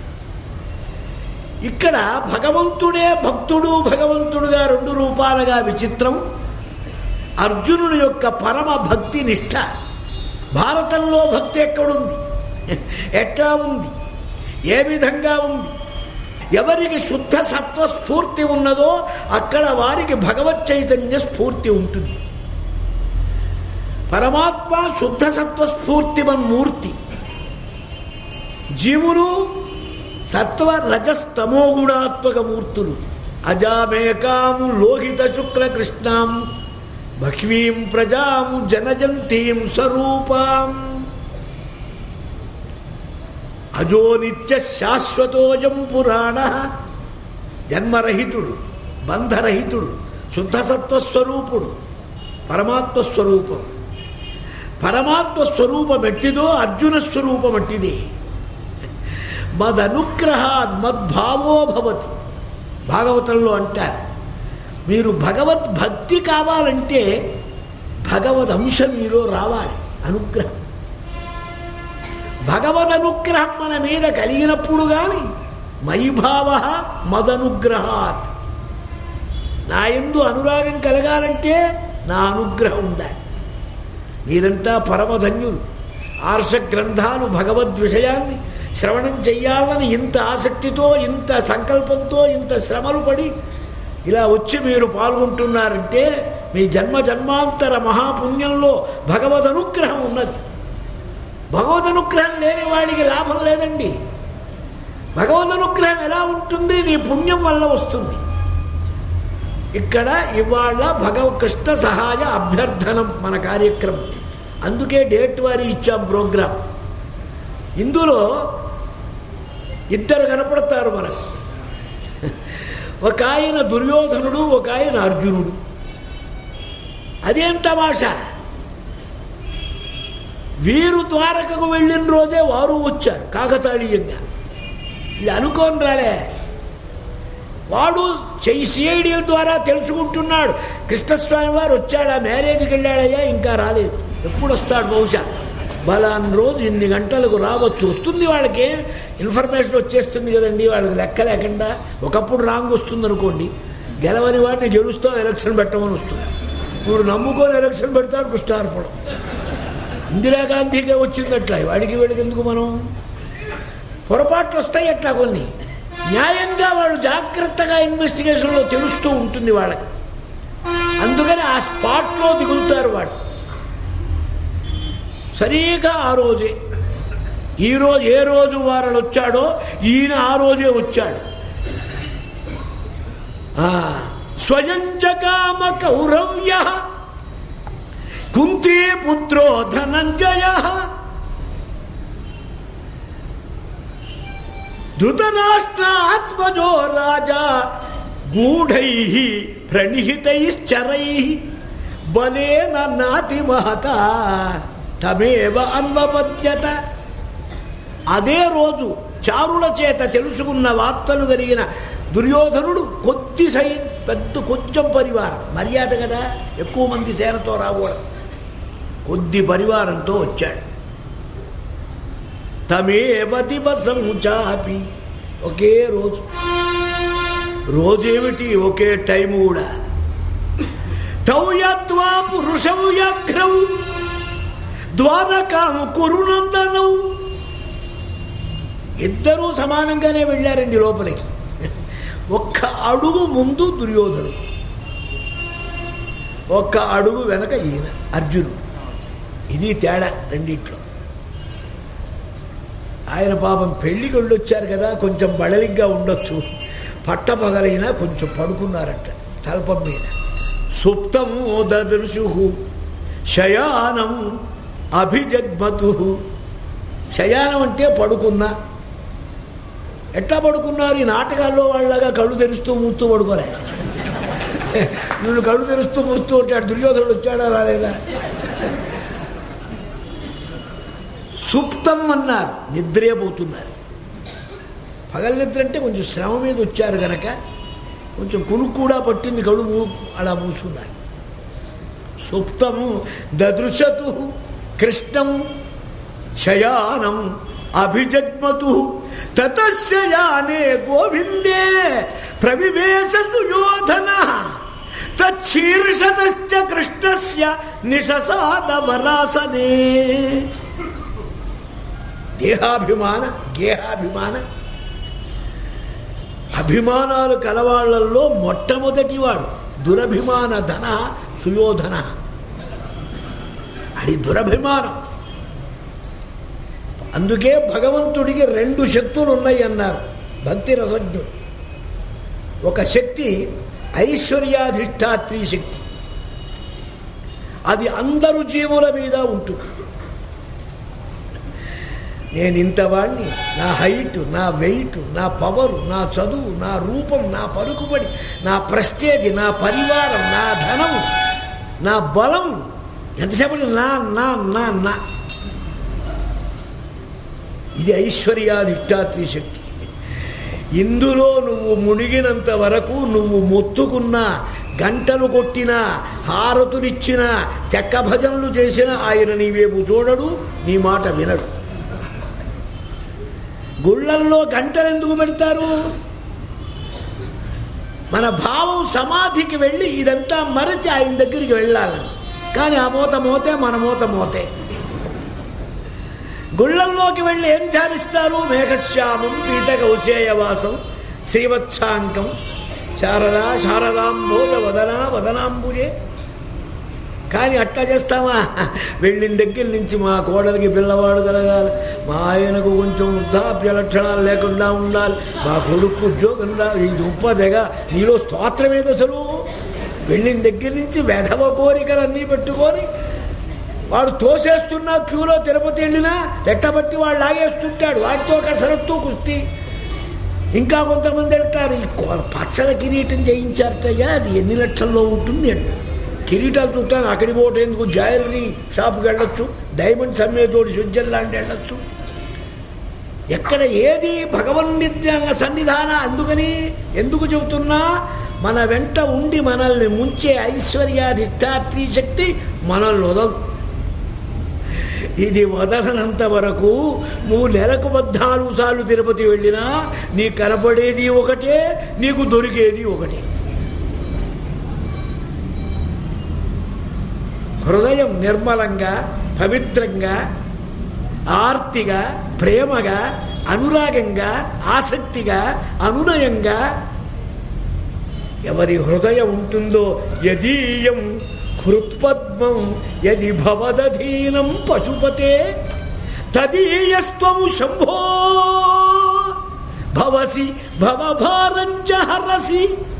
ఇక్కడ భగవంతుడే భక్తుడు భగవంతుడుగా రెండు రూపాలుగా విచిత్రం అర్జునుడి యొక్క పరమ భక్తి నిష్ఠ భారతంలో భక్తి ఎక్కడుంది ఎట్లా ఉంది ఏ విధంగా ఉంది ఎవరికి శుద్ధ సత్వ స్ఫూర్తి ఉన్నదో అక్కడ వారికి భగవత్ చైతన్య స్ఫూర్తి ఉంటుంది పరమాత్మ శుద్ధ సత్వ స్ఫూర్తిమన్మూర్తి జీవులు సత్వ రజస్తమో గుణాత్మక మూర్తులు అజామేకాం లోహిత శుక్ల కృష్ణాం భక్వీం ప్రజాం జనజంతీం స్వరూపాం అజో నిత్య శాశ్వతోజం పురాణ జన్మరహితుడు బంధరహితుడు శుద్ధసత్వ స్వరూపుడు పరమాత్మ స్వరూపం పరమాత్మ స్వరూపం ఎట్టిదో అర్జున స్వరూపం ఎట్టిది మదనుగ్రహాత్ మద్భావో భవతి భాగవతంలో అంటారు మీరు భగవద్భక్తి కావాలంటే భగవద్ అంశం మీలో రావాలి అనుగ్రహం భగవద్ అనుగ్రహం మన మీద కలిగినప్పుడు కానీ మయిభావ మదనుగ్రహాత్ నా ఎందు అనురాగం కలగాలంటే నా అనుగ్రహం ఉండాలి మీరంతా పరమధన్యులు ఆర్ష గ్రంథాలు భగవద్ విషయాన్ని శ్రవణం చెయ్యాలని ఇంత ఆసక్తితో ఇంత సంకల్పంతో ఇంత శ్రమలు పడి ఇలా వచ్చి మీరు పాల్గొంటున్నారంటే మీ జన్మ జన్మాంతర మహాపుణ్యంలో భగవద్ అనుగ్రహం ఉన్నది భగవద్ అనుగ్రహం లేని వాడికి లాభం లేదండి భగవద్ అనుగ్రహం ఎలా ఉంటుంది నీ పుణ్యం వల్ల వస్తుంది ఇక్కడ ఇవాళ భగవ కృష్ణ సహాయ అభ్యర్థనం మన కార్యక్రమం అందుకే డేట్ వారి ఇచ్చాం ప్రోగ్రాం ఇందులో ఇద్దరు కనపడతారు మనకు ఒక ఆయన దుర్యోధనుడు ఒక ఆయన అర్జునుడు అదేం తమాషా వీరు ద్వారకకు వెళ్ళిన రోజే వారు వచ్చారు కాకతాళీయంగా ఇది అనుకోని రాలే వాడు సిఐడిల ద్వారా తెలుసుకుంటున్నాడు కృష్ణస్వామి వారు వచ్చాడు ఆ మ్యారేజ్కి వెళ్ళాడయ్యా ఇంకా రాలేదు ఎప్పుడు వస్తాడు బహుశా బలాన్ రోజు ఇన్ని గంటలకు రావచ్చు వస్తుంది వాళ్ళకి ఇన్ఫర్మేషన్ వచ్చేస్తుంది కదండి వాళ్ళకి లెక్క లేకుండా ఒకప్పుడు రాంగ్ వస్తుంది అనుకోండి గెలవని వాడిని గెలుస్తాం ఎలక్షన్ పెట్టమని వస్తుంది ఇప్పుడు నమ్ముకొని ఎలక్షన్ పెడతాడు కృష్ణార్పణం ఇందిరాగాంధీకే వచ్చింది అట్లా వాడికి వీడికి ఎందుకు మనం పొరపాట్లు వస్తాయి అట్లా కొన్ని న్యాయంగా వాళ్ళు జాగ్రత్తగా ఇన్వెస్టిగేషన్లో తెలుస్తూ ఉంటుంది వాళ్ళకి అందుకని ఆ స్పాట్లో దిగులుతారు వాడు సరిగా ఆ రోజే ఈ రోజు ఏ రోజు వారు వచ్చాడో ఈయన ఆ రోజే వచ్చాడు ఆ, స్వయం జగామ కౌరవ్య కుంతీ పుత్రో ధనంజయ ధృతరాష్ట్రాత్మజో రాజా గూఢై ప్రణిహితైశ్చరై బలేన నాతి మహత తమేవ అన్వపద్యత అదే రోజు చారుల చేత తెలుసుకున్న వార్తలు కలిగిన దుర్యోధనుడు కొద్ది సై పెద్ద కొంచెం పరివారం మర్యాద కదా ఎక్కువ మంది సేనతో రాకూడదు కొద్ది పరివారంతో వచ్చాడు తమేవ దివసం చాపి ఒకే రోజు రోజేమిటి ఒకే టైం కూడా తౌయత్వా పురుషం వ్యాఘ్రౌ ద్వారకాము కురునందనం ఇద్దరూ సమానంగానే వెళ్ళారండి లోపలికి ఒక్క అడుగు ముందు దుర్యోధను ఒక్క అడుగు వెనక ఈయన అర్జునుడు ఇది తేడా రెండిట్లో ఆయన పాపం పెళ్లికి వెళ్ళొచ్చారు కదా కొంచెం బడలిగ్గా ఉండొచ్చు పట్టపగలైనా కొంచెం పడుకున్నారట తల్పం మీద సుప్తం దదృశు శయానం అభిజగ్మతు శయానం అంటే పడుకున్నా ఎట్లా పడుకున్నారు ఈ నాటకాల్లో వాళ్ళగా కళ్ళు తెరుస్తూ మూస్తూ పడుకోలే వీళ్ళు కళ్ళు తెరుస్తూ మూస్తూ ఉంటాడు దుర్యోధనుడు వచ్చాడా రాలేదా సుప్తం అన్నారు నిద్రే పోతున్నారు పగల నిద్ర అంటే కొంచెం శ్రమ మీద వచ్చారు గనక కొంచెం కునుకు కూడా పట్టింది కళ్ళు మూ అలా మూసుకున్నారు సుప్తము దదృశతు కృష్ణం శయానం అభిజగ్మతు తతశయానే గోవిందే ప్రవివేశ సుయోధన తచ్చీర్షతశ్చ కృష్ణస్య నిశసాద వరాసనే దేహాభిమాన గేహాభిమాన అభిమానాలు కలవాళ్లలో మొట్టమొదటివాడు దురభిమాన ధన సుయోధన అది దురభిమానం అందుకే భగవంతుడికి రెండు శక్తులు ఉన్నాయి అన్నారు భక్తి రసజ్ఞుడు ఒక శక్తి ఐశ్వర్యాధిష్టాత్రి శక్తి అది అందరు జీవుల మీద ఉంటుంది నేను ఇంతవాణ్ణి నా హైట్ నా వెయిట్ నా పవరు నా చదువు నా రూపం నా పలుకుబడి నా ప్రెస్టేజ్ నా పరివారం నా ధనం నా బలం ఎంతసేపు నా నా నా నా ఇది ఐశ్వర్యాధిష్టాత్రి శక్తి ఇందులో నువ్వు మునిగినంత వరకు నువ్వు మొత్తుకున్న గంటలు కొట్టిన హారతులిచ్చిన చెక్క భజనలు చేసిన ఆయన నీ వైపు చూడడు నీ మాట వినడు గుళ్ళల్లో గంటలు ఎందుకు పెడతారు మన భావం సమాధికి వెళ్ళి ఇదంతా మరచి ఆయన దగ్గరికి వెళ్ళాలని కానీ ఆ మూత మోతే మన మూత మోతే గుళ్ళల్లోకి వెళ్ళి ఏం ధ్యానిస్తారు మేఘశ్యామం పీత కౌశేయవాసం శ్రీవత్సాంకం శారదా శారదాంబోధ వదనా వదనాంబుజే కానీ అట్లా చేస్తామా వెళ్ళిన దగ్గర నుంచి మా కోడలికి పిల్లవాడు కలగాలి మా ఆయనకు కొంచెం వృద్ధాప్య లక్షణాలు లేకుండా ఉండాలి మా కొడుకు ఉద్యోగం ఉండాలి ఈ దుంప తెగ నీలో స్తోత్రం ఏది అసలు వెళ్ళిన దగ్గర నుంచి వెధవ కోరికలన్నీ పెట్టుకొని వాడు తోసేస్తున్నా క్యూలో తిరుపతి వెళ్ళినా ఎట్టబట్టి వాడు లాగేస్తుంటాడు వాడితో కసరత్తు కుస్తీ ఇంకా కొంతమంది వెళ్తారు ఈ కో- పచ్చల కిరీటం చేయించారటయ్యా అది ఎన్ని లక్షల్లో ఉంటుంది అంటే కిరీటాలు చుట్టాను అక్కడి పోటీ ఎందుకు జ్యువెలరీ షాప్కి వెళ్ళొచ్చు డైమండ్స్ అమ్మేతోటి స్విట్జర్లాండ్ వెళ్ళొచ్చు ఎక్కడ ఏది భగవన్నిత్యంగ సన్నిధాన అందుకని ఎందుకు చెబుతున్నా మన వెంట ఉండి మనల్ని ముంచే ఐశ్వర్యాధిష్టాత్రి శక్తి మనల్ని వదలదు ఇది వదలనంత వరకు నువ్వు నెలకు పద్నాలుగు సార్లు తిరుపతి వెళ్ళినా నీ కనపడేది ఒకటే నీకు దొరికేది ఒకటే హృదయం నిర్మలంగా పవిత్రంగా ఆర్తిగా ప్రేమగా అనురాగంగా ఆసక్తిగా అనునయంగా ఎవరి హృదయం ఉంటుందో యదీయం హృత్పద్మం యది భవదధీనం పశుపతే తదీయస్త్వం శంభో భవసి భవభారంచ హరసి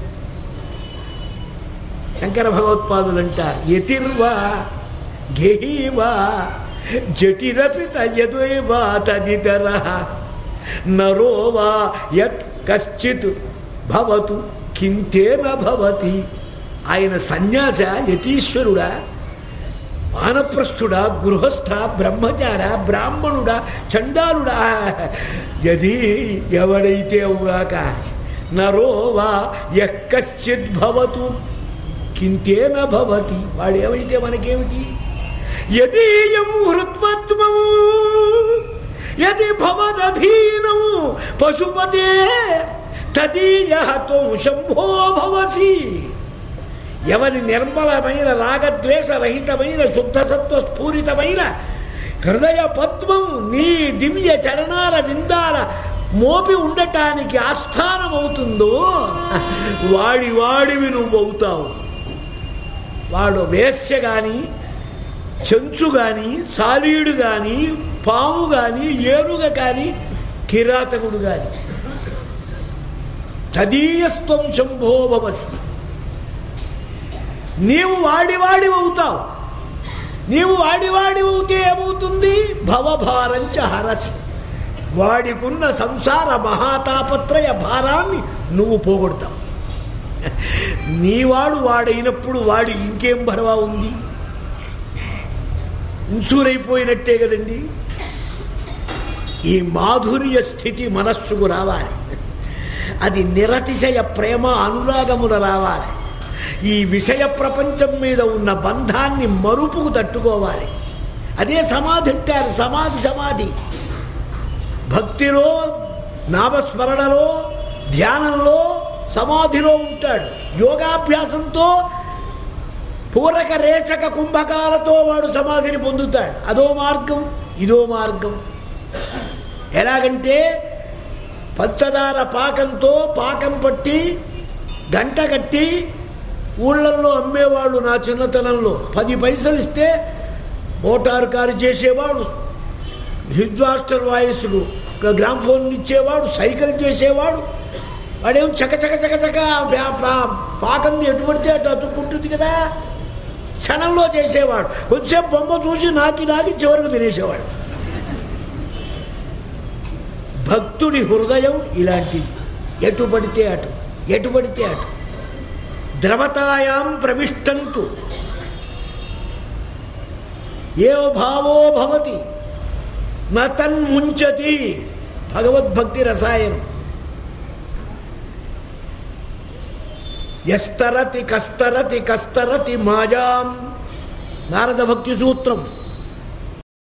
శంకర భగవత్పాదులు అంటారు యతిర్వా గేహీవా జటిరపి తయదువా తదితర నరో వా యత్ కశ్చిత్ భవతు కింతేన భవతి ఆయన సన్యాస యతీశ్వరుడా వానప్రస్థుడా గృహస్థ బ్రహ్మచార బ్రాహ్మణుడా చండాలుడా యది ఎవడైతే అవుగాక నరో వా యశ్చిత్ భవతు కింతేన భవతి వాడేమైతే మనకేమిటి యదీయం హృత్పద్మం యది భవదధీనం పశుపతే తదీయ త్వం శంభో భవసి ఎవరి నిర్మలమైన రాగద్వేషరహితమైన శుద్ధ సత్వ స్ఫూరితమైన హృదయ పద్మం నీ దివ్య చరణాల విందాల మోపి ఉండటానికి ఆస్థానం అవుతుందో వాడి వాడివి నువ్వు అవుతావు వాడు వేశ్య కానీ చెంచు కానీ సాలీడు కానీ పాము కానీ ఏనుగ కానీ కిరాతకుడు కానీ తదీయస్త్వం శంభో భవసి నీవు వాడివాడి అవుతావు నీవు వాడివాడి అవుతే ఏమవుతుంది భవభారంచ హరసి వాడికున్న సంసార మహాతాపత్రయ భారాన్ని నువ్వు పోగొడతావు నీవాడు వాడైనప్పుడు వాడి ఇంకేం భరవా ఉంది ఇన్సూర్ అయిపోయినట్టే కదండి ఈ మాధుర్య స్థితి మనస్సుకు రావాలి అది నిరతిశయ ప్రేమ అనురాగముల రావాలి ఈ విషయ ప్రపంచం మీద ఉన్న బంధాన్ని మరుపుకు తట్టుకోవాలి అదే సమాధి అంటారు సమాధి సమాధి భక్తిలో నామస్మరణలో ధ్యానంలో సమాధిలో ఉంటాడు యోగాభ్యాసంతో పూరక రేచక కుంభకాలతో వాడు సమాధిని పొందుతాడు అదో మార్గం ఇదో మార్గం ఎలాగంటే పంచదార పాకంతో పాకం పట్టి గంట కట్టి ఊళ్ళల్లో అమ్మేవాళ్ళు నా చిన్నతనంలో పది పైసలు ఇస్తే మోటారు కారు చేసేవాడు హిజ్వాస్టర్ వాయిస్కు గ్రామ్ ఫోన్ ఇచ్చేవాడు సైకిల్ చేసేవాడు వాడేం చక చక చక చక వ్యా- పా- పాకం ఎటు పడితే అటు అతుక్కుంటుంది కదా క్షణంలో చేసేవాడు కొంచెంసేపు బొమ్మ చూసి నాకి నాకి చివరకు తినేసేవాడు భక్తుడి హృదయం ఇలాంటిది ఎటు పడితే అటు ఎటు పడితే అటు ద్రవతాయాం ప్రవిష్టంతు ఏ భావో భవతి నతన్ముంచతి భగవద్భక్తి రసాయనం ఎస్తరతి కస్తరతి కస్తరతి మాయాం నారద భక్తి సూత్రం